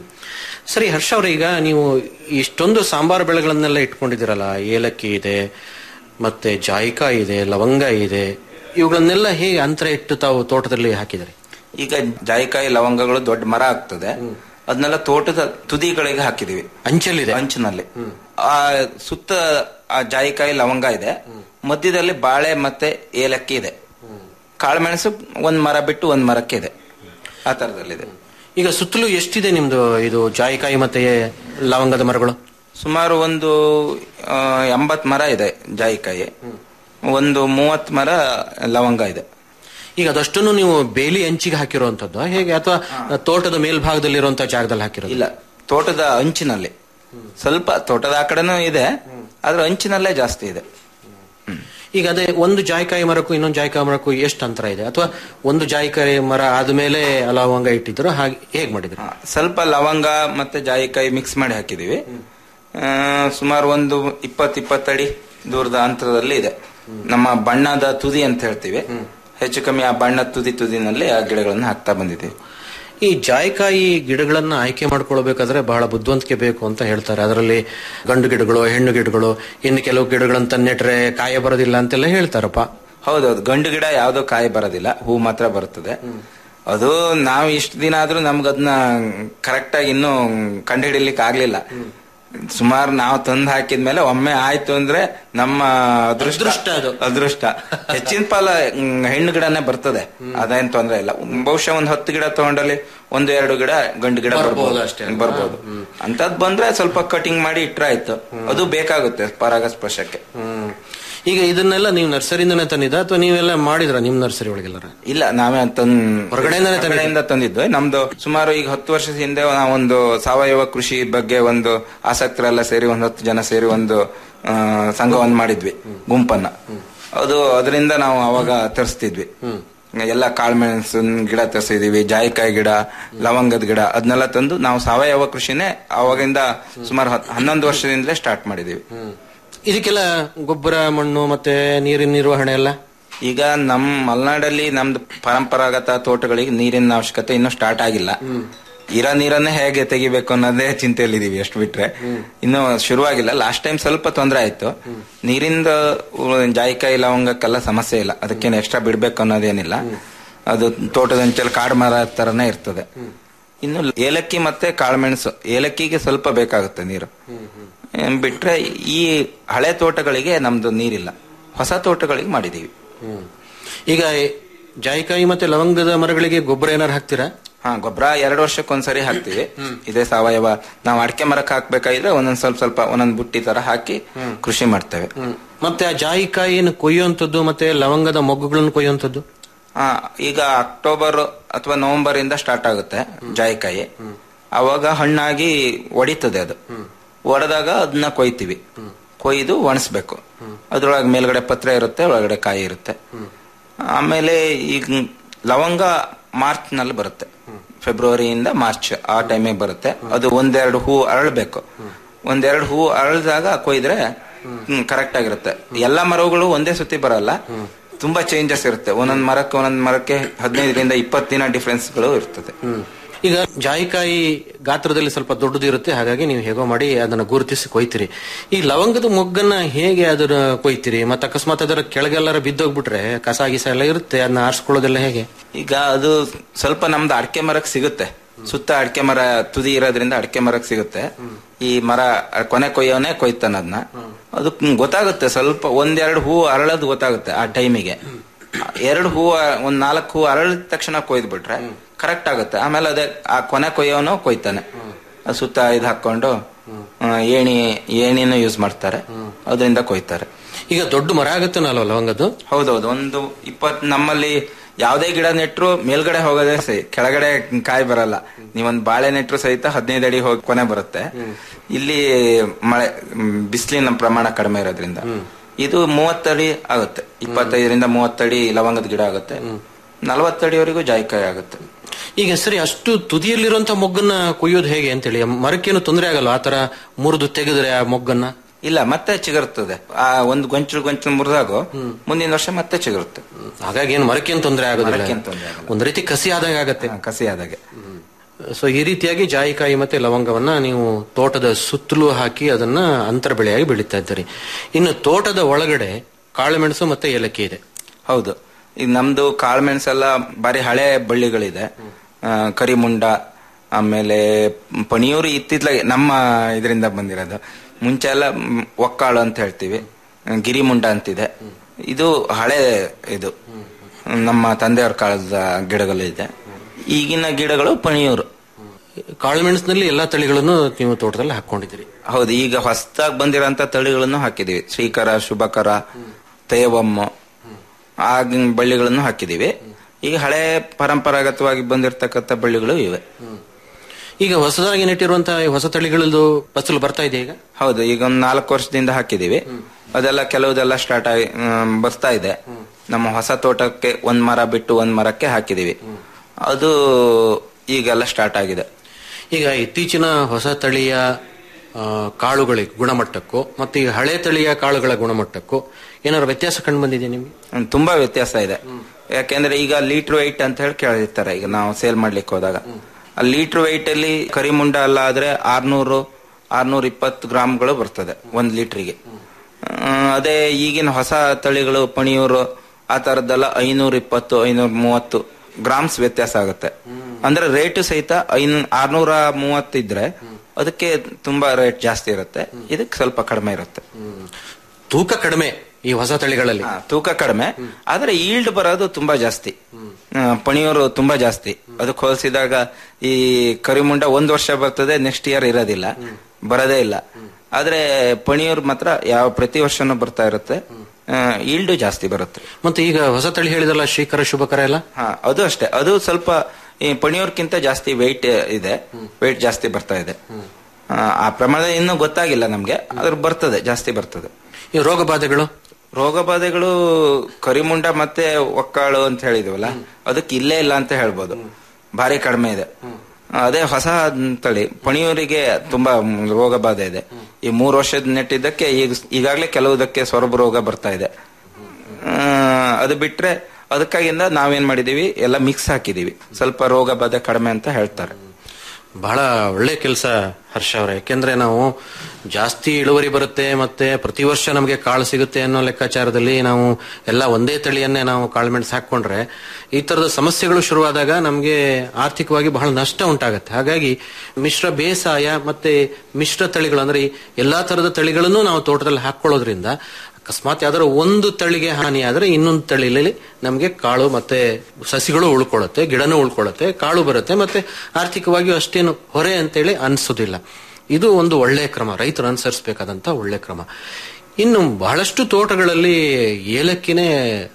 ಸರಿ ಹರ್ಷ ಅವ್ರೆ ಈಗ ನೀವು ಇಷ್ಟೊಂದು ಸಾಂಬಾರು ಬೆಳೆಗಳನ್ನೆಲ್ಲ ಇಟ್ಕೊಂಡಿದ್ದೀರಲ್ಲ ಏಲಕ್ಕಿ ಇದೆ ಮತ್ತೆ ಜಾಯಿಕಾಯಿ ಇದೆ ಲವಂಗ ಇದೆ ಇವುಗಳನ್ನೆಲ್ಲ ಹೇಗೆ ಅಂತರ ಇಟ್ಟು ತಾವು ತೋಟದಲ್ಲಿ ಹಾಕಿದ್ರಿ ಈಗ ಜಾಯಿಕಾಯಿ ಲವಂಗಗಳು ದೊಡ್ಡ ಮರ ಆಗ್ತದೆ ಅದನ್ನೆಲ್ಲ ತೋಟದ ತುದಿಗಳಿಗೆ ಹಾಕಿದೀವಿ ಅಂಚಲ್ಲಿದೆ ಅಂಚಿನಲ್ಲಿ ಆ ಸುತ್ತ ಆ ಜಾಯಿಕಾಯಿ ಲವಂಗ ಇದೆ ಮಧ್ಯದಲ್ಲಿ ಬಾಳೆ ಮತ್ತೆ ಏಲಕ್ಕಿ ಇದೆ ಕಾಳುಮೆಣಸು ಒಂದ್ ಮರ ಬಿಟ್ಟು ಒಂದ್ ಮರಕ್ಕೆ ಇದೆ ಆ ತರದಲ್ಲಿದೆ ಈಗ ಸುತ್ತಲೂ ಎಷ್ಟಿದೆ ನಿಮ್ದು ಇದು ಜಾಯಿಕಾಯಿ ಮತ್ತೆ ಲವಂಗದ ಮರಗಳು ಸುಮಾರು ಒಂದು ಆ, ಎಂಬತ್ ಮರ ಇದೆ ಜಾಯಿಕಾಯಿ ಒಂದು ಮೂವತ್ ಮರ ಲವಂಗ ಇದೆ ಈಗ ಅದಷ್ಟನ್ನು ನೀವು ಬೇಲಿ ಅಂಚಿಗೆ ಹಾಕಿರುವಂತದ್ದು ಹೇಗೆ ಅಥವಾ ತೋಟದ ಮೇಲ್ಭಾಗದಲ್ಲಿರುವಂತಹ ಜಾಗದಲ್ಲಿ ಹಾಕಿರೋದು ಇಲ್ಲ ತೋಟದ ಅಂಚಿನಲ್ಲಿ ಸ್ವಲ್ಪ ತೋಟದ ಆ ಕಡೆನೂ ಇದೆ ಆದ್ರೆ ಅಂಚಿನಲ್ಲೇ ಜಾಸ್ತಿ ಇದೆ ಈಗ ಅದೇ ಒಂದು ಜಾಯಿಕಾಯಿ ಮರಕ್ಕೂ ಇನ್ನೊಂದು ಜಾಯಿಕಾಯಿ ಮರಕ್ಕೂ ಎಷ್ಟು ಅಂತರ ಇದೆ ಅಥವಾ ಒಂದು ಜಾಯಿಕಾಯಿ ಮರ ಆದ್ಮೇಲೆ ಲವಂಗ ಇಟ್ಟಿದ್ರು ಹಾಗೆ ಹೇಗ್ ಮಾಡಿದ್ರು ಸ್ವಲ್ಪ ಲವಂಗ ಮತ್ತೆ ಜಾಯಿಕಾಯಿ ಮಿಕ್ಸ್ ಮಾಡಿ ಹಾಕಿದೀವಿ ಆ, ಸುಮಾರು ಒಂದು ಇಪ್ಪತ್ ಇಪ್ಪತ್ತಡಿ ದೂರದ ಅಂತರದಲ್ಲಿ ಇದೆ ನಮ್ಮ ಬಣ್ಣದ ತುದಿ ಅಂತ ಹೇಳ್ತೀವಿ ಹೆಚ್ಚು ಕಮ್ಮಿ ಆ ಬಣ್ಣದ ತುದಿ ತುದಿನಲ್ಲಿ ಆ ಗಿಡಗಳನ್ನು ಹಾಕ್ತಾ ಬಂದಿದ್ದೀವಿ ಈ ಜಾಯಿಕಾಯಿ ಗಿಡಗಳನ್ನ ಆಯ್ಕೆ ಮಾಡ್ಕೊಳ್ಬೇಕಾದ್ರೆ ಬಹಳ ಬುದ್ಧಿವಂತಿಕೆ ಬೇಕು ಅಂತ ಹೇಳ್ತಾರೆ ಅದರಲ್ಲಿ ಗಂಡು ಗಿಡಗಳು ಹೆಣ್ಣು ಗಿಡಗಳು ಇನ್ನು ಕೆಲವು ಗಿಡಗಳನ್ನ ನೆಟ್ರೆ ಕಾಯ ಬರೋದಿಲ್ಲ ಅಂತೆಲ್ಲ ಹೇಳ್ತಾರಪ್ಪ ಹೌದೌದು ಗಂಡು ಗಿಡ ಯಾವ್ದೋ ಕಾಯಿ ಬರೋದಿಲ್ಲ ಹೂ ಮಾತ್ರ ಬರುತ್ತದೆ ಅದು ನಾವು ಇಷ್ಟು ದಿನ ಆದ್ರೂ ನಮ್ಗೆ ಅದನ್ನ ಕರೆಕ್ಟ್ ಆಗಿ ಇನ್ನೂ ಕಂಡುಹಿಡಿಲಿಕ್ಕೆ ಆಗ್ಲಿಲ್ಲ ಸುಮಾರು ನಾವು ತಂದು ಹಾಕಿದ್ಮೇಲೆ ಒಮ್ಮೆ ಆಯ್ತು ಅಂದ್ರೆ ನಮ್ಮ ಅದೃಷ್ಟ ಅದು ಅದೃಷ್ಟ ಹೆಚ್ಚಿನ ಪಾಲ ಮ್, ಹೆಣ್ಣು ಗಿಡನೇ ಬರ್ತದೆ ಅದೇನ್ ತೊಂದ್ರೆ ಇಲ್ಲ ಬಹುಶಃ ಒಂದ್ ಹತ್ತು ಗಿಡ ತಗೊಂಡಲ್ಲಿ ಒಂದು ಎರಡು ಗಿಡ ಗಂಡು ಗಿಡ ಬರ್ಬೋದು ಬರ್ಬೋದು ಅಷ್ಟೇ. ಬರ್ಬೋದು ಅಂತದ್ ಬಂದ್ರೆ ಸ್ವಲ್ಪ ಕಟಿಂಗ್ ಮಾಡಿ ಇಟ್ರೆ ಆಯ್ತು ಅದು ಬೇಕಾಗುತ್ತೆ ಪರಾಗಸ್ಪರ್ಶಕ್ಕೆ ಈಗ ಇದನ್ನೆಲ್ಲ ನೀವು ನರ್ಸರಿಯಿಂದನೇ ತಂದಿದ್ದ ಅಥವಾ ನೀವೆಲ್ಲ ಮಾಡಿದ್ರ ನಿಮ್ ನರ್ಸರಿ ಒಳಗೆಲ್ಲ ಇಲ್ಲ ನಾವೇ ತಂದ್ ಹೊರಗಡೆಯಿಂದನೇ ತಂದಿದ್ದು? ಹೊರಗಡೆಯಿಂದ ತಂದಿದ್ದು ನಮ್ದು ಸುಮಾರು ಈಗ ಹತ್ತು ವರ್ಷದ ಹಿಂದೆ ನಾವೊಂದು ಸಾವಯವ ಕೃಷಿ ಬಗ್ಗೆ ಒಂದು ಆಸಕ್ತರೆಲ್ಲ ಸೇರಿ ಒಂದ್ ಹತ್ತು ಜನ ಸೇರಿ ಒಂದು ಆ, ಸಂಘವನ್ನು ಮಾಡಿದ್ವಿ ಗುಂಪನ್ನ ಅದು ಅದರಿಂದ ನಾವು ಅವಾಗ ತರಿಸ್ತಿದ್ವಿ ಎಲ್ಲ ಕಾಳುಮೆಣಸಿನ ಗಿಡ ತರಿಸಿದೀವಿ ಜಾಯಿಕಾಯಿ ಗಿಡ ಲವಂಗದ ಗಿಡ ಅದನ್ನೆಲ್ಲ ತಂದು ನಾವು ಸಾವಯವ ಕೃಷಿನೇ ಅವಾಗಿಂದ ಸುಮಾರು ಹತ್- ಹನ್ನೊಂದು ವರ್ಷದಿಂದಲೇ ಸ್ಟಾರ್ಟ್ ಮಾಡಿದೀವಿ ಇದಕ್ಕೆಲ್ಲ ಗೊಬ್ಬರ ಮಣ್ಣು ಮತ್ತೆ ನೀರಿನ ನಿರ್ವಹಣೆ ಎಲ್ಲ ಈಗ ನಮ್ ಮಲೆನಾಡಲ್ಲಿ ನಮ್ದು ಪರಂಪರಾಗತ ತೋಟಗಳಿಗೆ ನೀರಿನ ಅವಶ್ಯಕತೆ ಇನ್ನೂ ಸ್ಟಾರ್ಟ್ ಆಗಿಲ್ಲ ಇರೋ ನೀರನ್ನೇ ಹೇಗೆ ತೆಗಿಬೇಕು ಅನ್ನೋದೇ ಚಿಂತೆಯಲ್ಲಿದೀವಿ ಎಷ್ಟು ಬಿಟ್ರೆ ಇನ್ನು ಶುರುವಾಗಿಲ್ಲ ಲಾಸ್ಟ್ ಟೈಮ್ ಸ್ವಲ್ಪ ತೊಂದರೆ ಆಯ್ತು ನೀರಿಂದ ಉ- ಜಾಯಿಕಾಯಿ ಲವಂಗಕ್ಕೆಲ್ಲ ಸಮಸ್ಯೆ ಇಲ್ಲ ಅದಕ್ಕೇನು ಎಕ್ಸ್ಟ್ರಾ ಬಿಡ್ಬೇಕು ಅನ್ನೋದೇನಿಲ್ಲ ಅದು ತೋಟದ ಅಂಚಲ್ಲಿ ಕಾಡು ಮರ ತರನೇ ಇರ್ತದೆ ಇನ್ನು ಏಲಕ್ಕಿ ಮತ್ತೆ ಕಾಳುಮೆಣಸು ಏಲಕ್ಕಿಗೆ ಸ್ವಲ್ಪ ಬೇಕಾಗುತ್ತೆ ನೀರು ಏನ್ ಬಿಟ್ರೆ ಈ ಹಳೆ ತೋಟಗಳಿಗೆ ನಮ್ದು ನೀರಿಲ್ಲ ಹೊಸ ತೋಟಗಳಿಗೆ ಮಾಡಿದೀವಿ ಈಗ ಜಾಯಿಕಾಯಿ ಮತ್ತೆ ಲವಂಗದ ಮರಗಳಿಗೆ ಗೊಬ್ಬರ ಏನಾರು ಹಾಕ್ತೀರಾ ಹಾ ಗೊಬ್ಬರ ಎರಡು ವರ್ಷಕ್ಕೊಂದ್ಸರಿ ಹಾಕ್ತಿವಿ ಇದೇ ಸಾವಯವ ನಾವು ಅಡಿಕೆ ಮರಕ್ಕೆ ಹಾಕ್ಬೇಕಾದ್ರೆ ಒಂದೊಂದ್ ಸ್ವಲ್ಪ ಸ್ವಲ್ಪ ಒಂದೊಂದ್ ಬುಟ್ಟಿ ತರ ಹಾಕಿ ಕೃಷಿ ಮಾಡ್ತೇವೆ ಮತ್ತೆ ಆ ಜಾಯಿಕಾಯಿಯನ್ನು ಕೊಯ್ಯುವಂಥದ್ದು ಮತ್ತೆ ಲವಂಗದ ಮೊಗ್ಗುಗಳನ್ನು ಕೊಯ್ಯುವಂಥದ್ದು ಹಾ ಈಗ ಅಕ್ಟೋಬರ್ ಅಥವಾ ನವೆಂಬರ್ ಇಂದ ಸ್ಟಾರ್ಟ್ ಆಗುತ್ತೆ ಜಾಯಿಕಾಯಿ ಅವಾಗ ಹಣ್ಣಾಗಿ ಒಡಿತದೆ ಅದು ಒಡೆದಾಗ ಅದನ್ನ ಕೊಯ್ತೀವಿ ಕೊಯ್ದು ಒಣಸ್ಬೇಕು ಅದ್ರೊಳಗೆ ಮೇಲ್ಗಡೆ ಪತ್ರ ಇರುತ್ತೆ ಒಳಗಡೆ ಕಾಯಿ ಇರುತ್ತೆ ಆಮೇಲೆ ಈಗ ಲವಂಗ ಮಾರ್ಚ್ ನಲ್ಲಿ ಬರುತ್ತೆ ಫೆಬ್ರವರಿಯಿಂದ ಮಾರ್ಚ್ ಆ ಟೈಮಿಗೆ ಬರುತ್ತೆ ಅದು ಒಂದೆರಡು ಹೂ ಅರಳಬೇಕು ಒಂದೆರಡು ಹೂ ಅರಳಿದಾಗ ಕೊಯ್ದ್ರೆ ಕರೆಕ್ಟ್ ಆಗಿರುತ್ತೆ ಎಲ್ಲಾ ಮರಗಳು ಒಂದೇ ಸುತ್ತಿ ಬರಲ್ಲ ತುಂಬಾ ಚೇಂಜಸ್ ಇರುತ್ತೆ ಒಂದೊಂದ್ ಮರಕ್ಕೆ ಒಂದೊಂದ್ ಮರಕ್ಕೆ ಹದಿನೈದರಿಂದ ಇಪ್ಪತ್ತು ದಿನ ಡಿಫ್ರೆನ್ಸ್ ಗಳು ಇರ್ತದೆ ಈಗ ಜಾಯಿಕಾಯಿ ಗಾತ್ರದಲ್ಲಿ ಸ್ವಲ್ಪ ದೊಡ್ಡದು ಇರುತ್ತೆ ಹಾಗಾಗಿ ನೀವು ಹೇಗೋ ಮಾಡಿ ಅದನ್ನ ಗುರುತಿಸಿ ಕೊಯ್ತೀರಿ ಈ ಲವಂಗದ ಮೊಗ್ಗನ್ನ ಹೇಗೆ ಅದನ್ನ ಕೊಯ್ತೀರಿ ಮತ್ತೆ ಅಕಸ್ಮಾತ್ ಅದರ ಕೆಳಗೆಲ್ಲರ ಬಿದ್ದೋಗ್ಬಿಟ್ರೆ ಕಸ ಗಿಸ ಎಲ್ಲ ಇರುತ್ತೆ ಅದನ್ನ ಆರಿಸ್ಕೊಳ್ಳೋದೆಲ್ಲ ಹೇಗೆ ಈಗ ಅದು ಸ್ವಲ್ಪ ನಮ್ದು ಅಡಕೆ ಮರಕ್ಕೆ ಸಿಗುತ್ತೆ ಸುತ್ತ ಅಡಕೆ ಮರ ತುದಿ ಇರೋದ್ರಿಂದ ಅಡಕೆ ಮರಕ್ಕೆ ಸಿಗುತ್ತೆ ಈ ಮರ ಕೊನೆ ಕೊಯ್ಯೋನೆ ಕೊಯ್ತಾನ ಅದನ್ನ ಅದು ಗೊತ್ತಾಗುತ್ತೆ ಸ್ವಲ್ಪ ಒಂದೆರಡು ಹೂ ಅರಳೋದು ಗೊತ್ತಾಗುತ್ತೆ ಆ ಟೈಮಿಗೆ ಎರಡು ಹೂ ಒಂದ್ ನಾಲ್ಕು ಹೂ ಅರಳಿದ ತಕ್ಷಣ ಕೊಯ್ದು ಬಿಟ್ರೆ ಕರೆಕ್ಟ್ ಆಗುತ್ತೆ ಆಮೇಲೆ ಅದೇ ಆ ಕೊನೆ ಕೊಯ್ಯೋನು ಕೊಯ್ತಾನೆ ಅದು ಸುತ್ತ ಇದು ಹಾಕೊಂಡು ಆ, ಏಣಿ ಏಣಿನೂ ಯೂಸ್ ಮಾಡ್ತಾರೆ ಅದರಿಂದ ಕೊಯ್ತಾರೆ ಈಗ ದೊಡ್ಡ ಮರ ಆಗುತ್ತೇನಲ್ಲ ಲವಂಗದ್ದು ಹೌದೌದು ಒಂದು ಇಪ್ಪತ್ ನಮ್ಮಲ್ಲಿ ಯಾವ್ದೇ ಗಿಡ ನೆಟ್ರು ಮೇಲ್ಗಡೆ ಹೋಗೋದೇ ಸಹಿ ಕೆಳಗಡೆ ಕಾಯಿ ಬರಲ್ಲ ನೀವೊಂದ್ ಬಾಳೆ ನೆಟ್ರು ಸಹಿತ ಹದಿನೈದು ಅಡಿ ಹೋಗಿ ಕೊನೆ ಬರುತ್ತೆ ಇಲ್ಲಿ ಮಳೆ ಮ್, ಬಿಸಿಲಿನ ಪ್ರಮಾಣ ಕಡಿಮೆ ಇರೋದ್ರಿಂದ ಇದು ಮೂವತ್ತಡಿ ಆಗುತ್ತೆ ಇಪ್ಪತ್ತೈದರಿಂದ ಮೂವತ್ತಡಿ ಲವಂಗದ ಗಿಡ ಆಗುತ್ತೆ ನಲವತ್ತಡಿವರೆಗೂ ಜಾಯಿಕಾಯಿ ಆಗುತ್ತೆ ಈಗ ಸರಿ ಅಷ್ಟು ತುದಿಯಲ್ಲಿರುವಂತ ಮೊಗ್ಗನ್ನ ಕೊಯ್ಯೋದು ಹೇಗೆ ಅಂತೇಳಿ ಮರಕ್ಕೇನು ತೊಂದರೆ ಆಗಲ್ಲ ಆತರ ಮುರಿದು ತೆಗೆದ್ರೆ ಆ ಮೊಗ್ಗನ್ನ ಇಲ್ಲ ಮತ್ತೆ ಚಿಗುರುತ್ತದೆ ಆ ಒಂದು ಗೊಂಚಲು ಗೊಂಚಲು ಮುರಿದಾಗೋ ಮುಂದಿನ ವರ್ಷ ಮತ್ತೆ ಚಿಗುರುತ್ತೆ ಹಾಗಾಗಿ ಏನು ಮರಕ್ಕೇನು ತೊಂದರೆ ಆಗೋದಿಲ್ಲ ಮರಕ್ಕೇನ್ ತೊಂದ್ರೆ ಆಗಲ್ಲ. ಒಂದ್ ರೀತಿ ಕಸಿ ಆದಂಗೆ ಆಗತ್ತೆ ಕಸಿ ಆದಾಗೆ ಸೊ ಈ ರೀತಿಯಾಗಿ ಜಾಯಿಕಾಯಿ ಮತ್ತೆ ಲವಂಗವನ್ನ ನೀವು ತೋಟದ ಸುತ್ತಲೂ ಹಾಕಿ ಅದನ್ನ ಅಂತರ ಬೆಳೆಯಾಗಿ ಬೆಳೀತಾ ಇದ್ದೀರಿ ಇನ್ನು ತೋಟದ ಒಳಗಡೆ ಕಾಳುಮೆಣಸು ಮತ್ತೆ ಏಲಕ್ಕಿ ಇದೆ ಹೌದು ಈಗ ನಮ್ದು ಕಾಳುಮೆಣಸೆಲ್ಲ ಬಾರಿ ಹಳೆ ಬಳ್ಳಿಗಳಿದೆ ಆ, ಕರಿಮುಂಡ ಆಮೇಲೆ ಪಣಿಯೂರು ಇತ್ತಿತ್ಲಾಗೆ ನಮ್ಮ ಇದರಿಂದ ಬಂದಿರೋದು ಮುಂಚೆ ಎಲ್ಲ ಮ್, ಒಕ್ಕಾಳು ಅಂತ ಹೇಳ್ತೀವಿ ಗಿರಿಮುಂಡ ಅಂತಿದೆ ಇದು ಹಳೆ ಇದು ನಮ್ಮ ತಂದೆಯವ್ರ ಕಾಲದ ಗಿಡಗಳಿದೆ ಈಗಿನ ಗಿಡಗಳು ಪಣಿಯೂರು ಕಾಳುಮೆಣಸಿನಲ್ಲಿ ಎಲ್ಲಾ ತಳಿಗಳನ್ನು ನೀವು ತೋಟದಲ್ಲಿ ಹಾಕೊಂಡಿದ್ದೀರಿ ಹೌದು ಈಗ ಹೊಸದಾಗಿ ಬಂದಿರೋಂತ ತಳಿಗಳನ್ನು ಹಾಕಿದೀವಿ ಶ್ರೀಕರ ಶುಭಕರ ತೇವಮ್ಮ ಆ ಬಳ್ಳಿಗಳನ್ನು ಹಾಕಿದೀವಿ ಈಗ ಹಳೆ ಪರಂಪರಾಗತವಾಗಿ ಬಂದಿರತಕ್ಕಂತ ಬಳ್ಳಿಗಳು ಇವೆ ಈಗ ಹೊಸದಾಗಿ ನೆಟ್ಟಿರುವಂತಹ ಈ ಹೊಸ ತಳಿಗಳದ್ದು ಫಸಲು ಬರ್ತಾ ಇದೆ ಈಗ ಹೌದು ಈಗ ಒಂದ್ ನಾಲ್ಕು ವರ್ಷದಿಂದ ಹಾಕಿದೀವಿ ಅದೆಲ್ಲ ಕೆಲವುದೆಲ್ಲ ಸ್ಟಾರ್ಟ್ ಆಗಿ ಮ್, ಬರ್ತಾ ಇದೆ ನಮ್ಮ ಹೊಸ ತೋಟಕ್ಕೆ ಒಂದ್ ಮರ ಬಿಟ್ಟು ಒಂದ್ ಮರಕ್ಕೆ ಹಾಕಿದೀವಿ ಅದು ಈಗೆಲ್ಲ ಸ್ಟಾರ್ಟ್ ಆಗಿದೆ ಈಗ ಇತ್ತೀಚಿನ ಹೊಸ ತಳಿಯ ಆ, ಕಾಳುಗಳ ಗುಣಮಟ್ಟಕ್ಕೂ ಮತ್ತೆ ಈ ಹಳೆ ತಳಿಯ ಕಾಳುಗಳ ಗುಣಮಟ್ಟಕ್ಕೂ ಏನಾದ್ರು ವ್ಯತ್ಯಾಸ ಕಂಡು ಬಂದಿದೆ ನಿಮ್ಗೆ ಹ್ಮ್, ತುಂಬಾ ವ್ಯತ್ಯಾಸ ಇದೆ ಯಾಕೆಂದ್ರೆ ಈಗ ಲೀಟರ್ ವೈಟ್ ಅಂತ ಹೇಳಿ ಕೇಳಿರ್ತಾರೆ ಈಗ ನಾವು ಸೇಲ್ ಮಾಡ್ಲಿಕ್ಕೆ ಹೋದಾಗ ಆ ಲೀಟರ್ ವೈಟ್ ಅಲ್ಲಿ ಕರಿಮುಂಡ ಅಲ್ಲ ಆದ್ರೆ ಆರ್ನೂರು ಆರ್ನೂರ ಇಪ್ಪತ್ತು ಗ್ರಾಮ್ಗಳು ಬರ್ತದೆ ಒಂದ್ ಲೀಟರ್ಗೆ ಅದೇ ಈಗಿನ ಹೊಸ ತಳಿಗಳು ಪಣಿಯೂರು ಆ ತರದ್ದೆಲ್ಲ ಐನೂರ ಇಪ್ಪತ್ತು ಐನೂರ ಮೂವತ್ತು ಗ್ರಾಮ್ಸ್ ವ್ಯತ್ಯಾಸ ಆಗುತ್ತೆ ಅಂದ್ರೆ ರೇಟ್ ಸಹಿತ ಐನ್ ಆರ್ನೂರ ಮೂವತ್ತಿದ್ರೆ ಅದಕ್ಕೆ ತುಂಬಾ ರೇಟ್ ಜಾಸ್ತಿ ಇರುತ್ತೆ ಇದಕ್ಕೆ ಸ್ವಲ್ಪ ಕಡಿಮೆ ಇರುತ್ತೆ ತೂಕ ಕಡಿಮೆ ಈ ಹೊಸ ತಳಿಗಳಲ್ಲಿ ಹಾ, ತೂಕ ಕಡಿಮೆ ಆದ್ರೆ ಈಲ್ಡ್ ಬರೋದು ತುಂಬಾ ಜಾಸ್ತಿ ಆ, ಪಣಿಯೂರು ತುಂಬಾ ಜಾಸ್ತಿ ಅದಕ್ಕೆ ಹೋಲಿಸಿದಾಗ ಈ ಕರಿಮುಂಡ ಒಂದ್ ವರ್ಷ ಬರ್ತದೆ ನೆಕ್ಸ್ಟ್ ಇಯರ್ ಇರೋದಿಲ್ಲ ಬರೋದೇ ಇಲ್ಲ ಆದ್ರೆ ಪಣಿಯೂರು ಮಾತ್ರ ಯಾವ ಪ್ರತಿ ವರ್ಷನೂ ಬರ್ತಾ ಇರುತ್ತೆ ಈಲ್ಡ್ ಜಾಸ್ತಿ ಬರುತ್ತೆ ಮತ್ತೆ ಈಗ ಹೊಸ ತಳಿ ಹೇಳಿದಲ್ಲ ಶ್ರೀಕರ ಶುಭಕರ ಎಲ್ಲ ಹಾ ಅದು ಅಷ್ಟೇ ಅದು ಸ್ವಲ್ಪ ಈ ಪಣಿಯೂರ್ಕಿಂತ ಜಾಸ್ತಿ ವೆಯ್ಟ್ ಇದೆ ವೆಯ್ಟ್ ಜಾಸ್ತಿ ಬರ್ತಾ ಇದೆ ಆ, ಆ ಪ್ರಮಾಣ ಇನ್ನೂ ಗೊತ್ತಾಗಿಲ್ಲ ನಮ್ಗೆ ಆದ್ರೆ ಬರ್ತದೆ ಜಾಸ್ತಿ ಬರ್ತದೆ ಈ ರೋಗ ಬಾಧೆಗಳು ರೋಗ ಬಾಧೆಗಳು ಕರಿಮುಂಡ ಮತ್ತೆ ಒಕ್ಕಾಳು ಅಂತ ಹೇಳಿದ್ವಲ್ಲ ಅದಕ್ಕೆ ಇಲ್ಲೇ ಇಲ್ಲ ಅಂತ ಹೇಳ್ಬೋದು ಭಾರಿ ಕಡಿಮೆ ಇದೆ ಅದೇ ಹೊಸ ತಳಿ ಪಣಿಯೂರಿಗೆ ತುಂಬಾ ರೋಗ ಬಾಧೆ ಇದೆ ಈ ಮೂರು ವರ್ಷದ ನೆಟ್ಟಿದ್ದಕ್ಕೆ ಈಗ ಈಗಾಗಲೇ ಕೆಲವುದಕ್ಕೆ ಸೊರಬು ರೋಗ ಬರ್ತಾ ಇದೆ ಆ, ಅದು ಬಿಟ್ರೆ ಅದಕ್ಕಾಗಿಂದ ನಾವೇನ್ ಮಾಡಿದೀವಿ ಎಲ್ಲ ಮಿಕ್ಸ್ ಹಾಕಿದೀವಿ ಸ್ವಲ್ಪ ರೋಗ ಬಾಧೆ ಕಡಿಮೆ ಅಂತ ಹೇಳ್ತಾರೆ ಬಹಳ ಒಳ್ಳೆ ಕೆಲಸ ಹರ್ಷ ಅವರೇ ಯಾಕೆಂದ್ರೆ ನಾವು ಜಾಸ್ತಿ ಇಳುವರಿ ಬರುತ್ತೆ ಮತ್ತೆ ಪ್ರತಿ ವರ್ಷ ನಮಗೆ ಕಾಳು ಸಿಗುತ್ತೆ ಅನ್ನೋ ಲೆಕ್ಕಾಚಾರದಲ್ಲಿ ನಾವು ಎಲ್ಲ ಒಂದೇ ತಳಿಯನ್ನೇ ನಾವು ಕಾಳುಮೆಣಸು ಹಾಕೊಂಡ್ರೆ ಈ ತರದ ಸಮಸ್ಯೆಗಳು ಶುರುವಾದಾಗ ನಮಗೆ ಆರ್ಥಿಕವಾಗಿ ಬಹಳ ನಷ್ಟ ಉಂಟಾಗುತ್ತೆ ಹಾಗಾಗಿ ಮಿಶ್ರ ಬೇಸಾಯ ಮತ್ತೆ ಮಿಶ್ರ ತಳಿಗಳು ಅಂದ್ರೆ ಈ ಎಲ್ಲಾ ತರದ ತಳಿಗಳನ್ನು ನಾವು ತೋಟದಲ್ಲಿ ಹಾಕೊಳ್ಳೋದ್ರಿಂದ ಅಕಸ್ಮಾತ್ ಯಾವ್ದಾದ್ರು ಒಂದು ತಳಿಗೆ ಹಾನಿ ಆದ್ರೆ ಇನ್ನೊಂದು ತಳಿಲಿ ನಮಗೆ ಕಾಳು ಮತ್ತೆ ಸಸಿಗಳು ಉಳ್ಕೊಳ್ಳುತ್ತೆ ಗಿಡನೂ ಉಳ್ಕೊಳ್ಳುತ್ತೆ ಕಾಳು ಬರುತ್ತೆ ಮತ್ತೆ ಆರ್ಥಿಕವಾಗಿಯೂ ಅಷ್ಟೇನು ಹೊರೆ ಅಂತೇಳಿ ಅನ್ಸೋದಿಲ್ಲ ಇದು ಒಂದು ಒಳ್ಳೆಯ ಕ್ರಮ ರೈತರು ಅನುಸರಿಸಬೇಕಾದಂತ ಒಳ್ಳೆ ಕ್ರಮ ಇನ್ನು ಬಹಳಷ್ಟು ತೋಟಗಳಲ್ಲಿ ಏಲಕ್ಕಿನೇ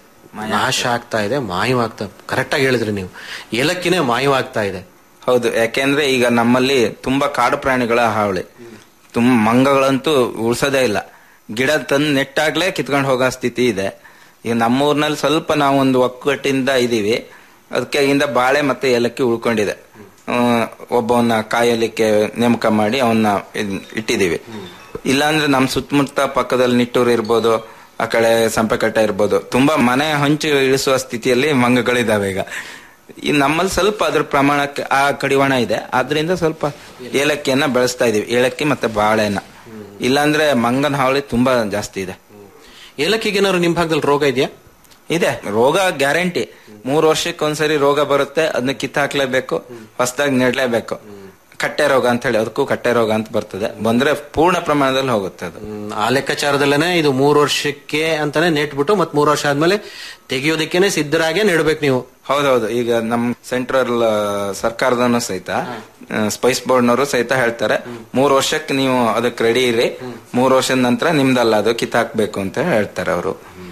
ನಾಶ ಆಗ್ತಾ ಇದೆ ಮಾಯವಾಗ್ತಾ ಕರೆಕ್ಟ್ ಆಗಿ ಹೇಳಿದ್ರಿ ನೀವು ಏಲಕ್ಕಿನೇ ಮಾಯವಾಗ್ತಾ ಇದೆ ಹೌದು ಯಾಕೆಂದ್ರೆ ಈಗ ನಮ್ಮಲ್ಲಿ ತುಂಬಾ ಕಾಡು ಪ್ರಾಣಿಗಳ ಹಾವಳಿ ತುಂಬ ಮಂಗಗಳಂತೂ ಉಳ್ಸೋದೇ ಇಲ್ಲ ಗಿಡ ತಂದು ನೆಟ್ಟಾಗ್ಲೇ ಕಿತ್ಕೊಂಡು ಹೋಗೋ ಸ್ಥಿತಿ ಇದೆ ಈಗ ನಮ್ಮೂರ್ನಲ್ಲಿ ಸ್ವಲ್ಪ ನಾವು ಒಂದು ಒಕ್ಕಟ್ಟಿಂದ ಇದೀವಿ ಅದಕ್ಕೆ ಇಂದ ಬಾಳೆ ಮತ್ತೆ ಏಲಕ್ಕಿ ಉಳ್ಕೊಂಡಿದೆ ಆ, ಒಬ್ಬವನ್ನ ಕಾಯಲಿಕ್ಕೆ ನೇಮಕ ಮಾಡಿ ಅವನ್ನ ಇದ್- ಇಟ್ಟಿದೀವಿ ಇಲ್ಲಾಂದ್ರೆ ನಮ್ ಸುತ್ತಮುತ್ತ ಪಕ್ಕದಲ್ಲಿ ನಿಟ್ಟೂರು ಇರ್ಬೋದು ಆ ಕಡೆ ಸಂಪೆಕಟ್ಟ ಇರ್ಬೋದು ತುಂಬಾ ಮನೆ ಹಂಚು ಇಳಿಸುವ ಸ್ಥಿತಿಯಲ್ಲಿ ಮಂಗಗಳಿದಾವೆ ಈಗ ಈ ನಮ್ಮಲ್ಲಿ ಸ್ವಲ್ಪ ಅದ್ರ ಪ್ರಮಾಣಕ್ಕೆ ಆ ಕಡಿವಾಣ ಇದೆ ಆದ್ರಿಂದ ಸ್ವಲ್ಪ ಏಲಕ್ಕಿಯನ್ನ ಬೆಳೆಸ್ತಾ ಇದೀವಿ ಏಲಕ್ಕಿ ಮತ್ತೆ ಬಾಳೆನ ಇಲ್ಲಾಂದ್ರೆ ಮಂಗನ ಹಾವಳಿ ತುಂಬಾ ಜಾಸ್ತಿ ಇದೆ ಏಲಕ್ಕಿಗೆ ಏನಾದ್ರು ನಿಮ್ ಭಾಗದಲ್ಲಿ ರೋಗ ಇದೆಯಾ ಇದೆ ರೋಗ ಗ್ಯಾರಂಟಿ ಮೂರು ವರ್ಷಕ್ಕೆ ಒಂದ್ಸರಿ ರೋಗ ಬರುತ್ತೆ ಅದನ್ನ ಕಿತ್ತು ಹಾಕ್ಲೇಬೇಕು ಹೊಸದಾಗಿ ನೆಡ್ಲೇಬೇಕು ಕಟ್ಟೆ ರೋಗ ಅಂತ ಹೇಳಿ ಅದಕ್ಕೂ ಕಟ್ಟೆ ರೋಗ ಅಂತ ಬರ್ತದೆ ಬಂದ್ರೆ ಪೂರ್ಣ ಪ್ರಮಾಣದಲ್ಲಿ ಹೋಗುತ್ತೆ ಅದು ಆ ಲೆಕ್ಕಾಚಾರದಲ್ಲೇನೆ ಇದು ಮೂರು ವರ್ಷಕ್ಕೆ ಅಂತಾನೆ ನೆಟ್ಬಿಟ್ಟು ಮತ್ ಮೂರು ವರ್ಷ ಆದ್ಮೇಲೆ ತೆಗೆಯೋದಕ್ಕೇನೆ ಸಿದ್ಧರಾಗೆ ನೆಡ್ಬೇಕು ನೀವು ಹೌದೌದು ಈಗ ನಮ್ ಸೆಂಟ್ರಲ್ ಸರ್ಕಾರದನು ಸಹಿತ ಸ್ಪೈಸ್ ಬೋರ್ಡ್ನವರು ಸಹಿತ ಹೇಳ್ತಾರೆ ಮೂರು ವರ್ಷಕ್ಕೆ ನೀವು ಅದಕ್ಕೆ ರೆಡಿ ಇರಿ ಮೂರು ವರ್ಷದ ನಂತರ ನಿಮ್ದಲ್ಲ ಅದು ಕಿತ್ತಾಕ್ಬೇಕು ಅಂತ ಹೇಳ್ತಾರೆ ಅವರು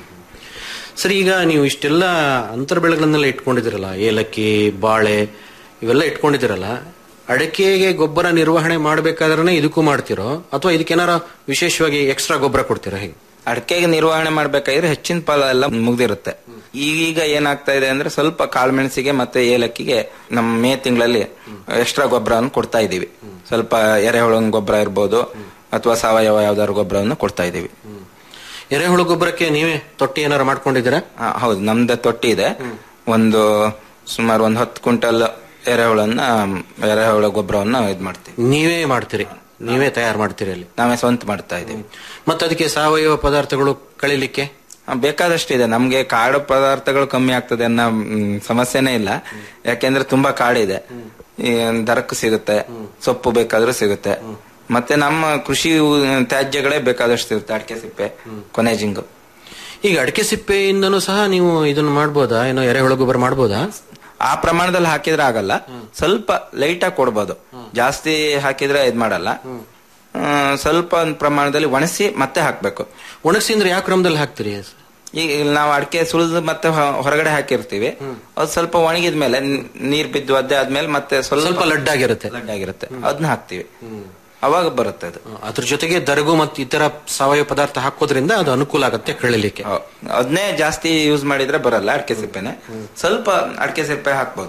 ಸರಿ ಈಗ ನೀವು ಇಷ್ಟೆಲ್ಲ ಅಂತರ ಬೆಳೆಗಳನ್ನೆಲ್ಲ ಇಟ್ಕೊಂಡಿದ್ದೀರಲ್ಲ ಏಲಕ್ಕಿ ಬಾಳೆ ಇವೆಲ್ಲ ಇಟ್ಕೊಂಡಿದ್ದೀರಲ್ಲ ಅಡಕೆಗೆ ಗೊಬ್ಬರ ನಿರ್ವಹಣೆ ಮಾಡ್ಬೇಕಾದ್ರೆ ಇದಕ್ಕೂ ಮಾಡ್ತಿರೋ ಅಥವಾ ಇದಕ್ಕೇನಾರ ವಿಶೇಷವಾಗಿ ಎಕ್ಸ್ಟ್ರಾ ಗೊಬ್ಬರ ಕೊಡ್ತೀರಾ ಹೇಗೆ ಅಡಕೆಗೆ ನಿರ್ವಹಣೆ ಮಾಡ್ಬೇಕಾದ್ರೆ ಹೆಚ್ಚಿನ ಫಲ ಎಲ್ಲ ಮುಗ್ದಿರುತ್ತೆ ಈಗೀಗ ಏನಾಗ್ತಾ ಇದೆ ಅಂದ್ರೆ ಸ್ವಲ್ಪ ಕಾಳುಮೆಣಸಿಗೆ ಮತ್ತೆ ಏಲಕ್ಕಿಗೆ ನಮ್ಮ ಮೇ ತಿಂಗಳಲ್ಲಿ ಎಕ್ಸ್ಟ್ರಾ ಗೊಬ್ಬರವನ್ನು ಕೊಡ್ತಾ ಇದೀವಿ ಸ್ವಲ್ಪ ಎರೆಹುಳ ಗೊಬ್ಬರ ಇರ್ಬೋದು ಅಥವಾ ಸಾವಯವ ಯಾವ್ದಾದ್ರು ಗೊಬ್ಬರವನ್ನು ಕೊಡ್ತಾ ಇದೀವಿ ಎರೆಹುಳು ಗೊಬ್ಬರಕ್ಕೆ ನೀವೇ ತೊಟ್ಟಿ ಏನಾರ ಮಾಡ್ಕೊಂಡಿದ್ದೀರಾ ಆ, ಹೌದು ನಮ್ದು ತೊಟ್ಟಿ ಇದೆ ಒಂದು ಸುಮಾರು ಒಂದು ಹತ್ತು ಕ್ವಿಂಟಲ್ ಎರೆಹುಳನ್ನ ಎರೆಹುಳ ಗೊಬ್ಬರವನ್ನ ಇದ್ ಮಾಡ್ತೀವಿ ನೀವೇ ಮಾಡ್ತೀರಿ ನೀವೇ ತಯಾರು ಮಾಡ್ತೀರಿ ಅಲ್ಲಿ ನಾವೇ ಸ್ವಂತ ಮಾಡ್ತಾ ಇದೀವಿ ಮತ್ತೆ ಅದಕ್ಕೆ ಸಾವಯವ ಪದಾರ್ಥಗಳು ಕಳಿಲಿಕ್ಕೆ ಆ, ಬೇಕಾದಷ್ಟಿದೆ ನಮ್ಗೆ ಕಾಡು ಪದಾರ್ಥಗಳು ಕಮ್ಮಿ ಆಗ್ತದೆ ಅನ್ನೋ ಮ್, ಸಮಸ್ಯೆನೇ ಇಲ್ಲ ಯಾಕೆಂದ್ರೆ ತುಂಬಾ ಕಾಡಿದೆ ಈ ದರಕ್ಕೆ ಸಿಗುತ್ತೆ ಸೊಪ್ಪು ಬೇಕಾದ್ರೂ ಸಿಗುತ್ತೆ ಮತ್ತೆ ನಮ್ಮ ಕೃಷಿ ಉ- ತ್ಯಾಜ್ಯಗಳೇ ಬೇಕಾದಷ್ಟು ಸಿಗುತ್ತೆ ಅಡಿಕೆ ಸಿಪ್ಪೆ ಕೊನೆ ಜಿಂಗು ಈಗ ಅಡಿಕೆ ಸಿಪ್ಪೆಯಿಂದನೂ ಸಹ ನೀವು ಇದನ್ನ ಮಾಡ್ಬೋದಾ ಏನೋ ಎರೆಹುಳು ಗೊಬ್ಬರ ಮಾಡ್ಬೋದಾ ಆ ಪ್ರಮಾಣದಲ್ಲಿ ಹಾಕಿದ್ರೆ ಆಗಲ್ಲ ಸ್ವಲ್ಪ ಲೈಟ್ ಆಗಿ ಕೊಡ್ಬೋದು ಜಾಸ್ತಿ ಹಾಕಿದ್ರೆ ಇದ್ ಮಾಡಲ್ಲ ಆ, ಸ್ವಲ್ಪ ಒಂದ್ ಪ್ರಮಾಣದಲ್ಲಿ ಒಣಸಿ ಮತ್ತೆ ಹಾಕ್ಬೇಕು ಒಣಗಿಸಿ ಅಂದ್ರೆ ಯಾವ ಕ್ರಮದಲ್ಲಿ ಹಾಕ್ತೀರಿ ಈಗ ಇಲ್ಲಿ ನಾವು ಅಡಿಕೆ ಸುಳಿದು ಮತ್ತೆ ಹೊ- ಹೊರಗಡೆ ಹಾಕಿರ್ತೀವಿ ಅದು ಸ್ವಲ್ಪ ಒಣಗಿದ್ಮೇಲೆ ನ್- ನೀರ್ ಬಿದ್ದು ಒದ್ದೆ ಆದ್ಮೇಲೆ ಮತ್ತೆ ಸ್ವಲ್ಪ ಸ್ವಲ್ಪ ಲಡ್ಡಾಗಿರುತ್ತೆ ಲಡ್ಡಾಗಿರುತ್ತೆ ಅದನ್ನ ಹಾಕ್ತಿವಿ ಅವಾಗ ಬರುತ್ತೆ ಅದು ಅದ್ರ ಜೊತೆಗೆ ದರಗು ಮತ್ತು ಇತರ ಸಾವಯವ ಪದಾರ್ಥ ಹಾಕೋದ್ರಿಂದ ಅದು ಅನುಕೂಲ ಆಗುತ್ತೆ ಕಳಿಲಿಕ್ಕೆ ಅದನ್ನೇ ಜಾಸ್ತಿ ಯೂಸ್ ಮಾಡಿದ್ರೆ ಬರಲ್ಲ ಅಡಿಕೆ ಸಿಪ್ಪೆನೆ ಸ್ವಲ್ಪ ಅಡಿಕೆ ಸಿಪ್ಪೆ ಹಾಕ್ಬೋದು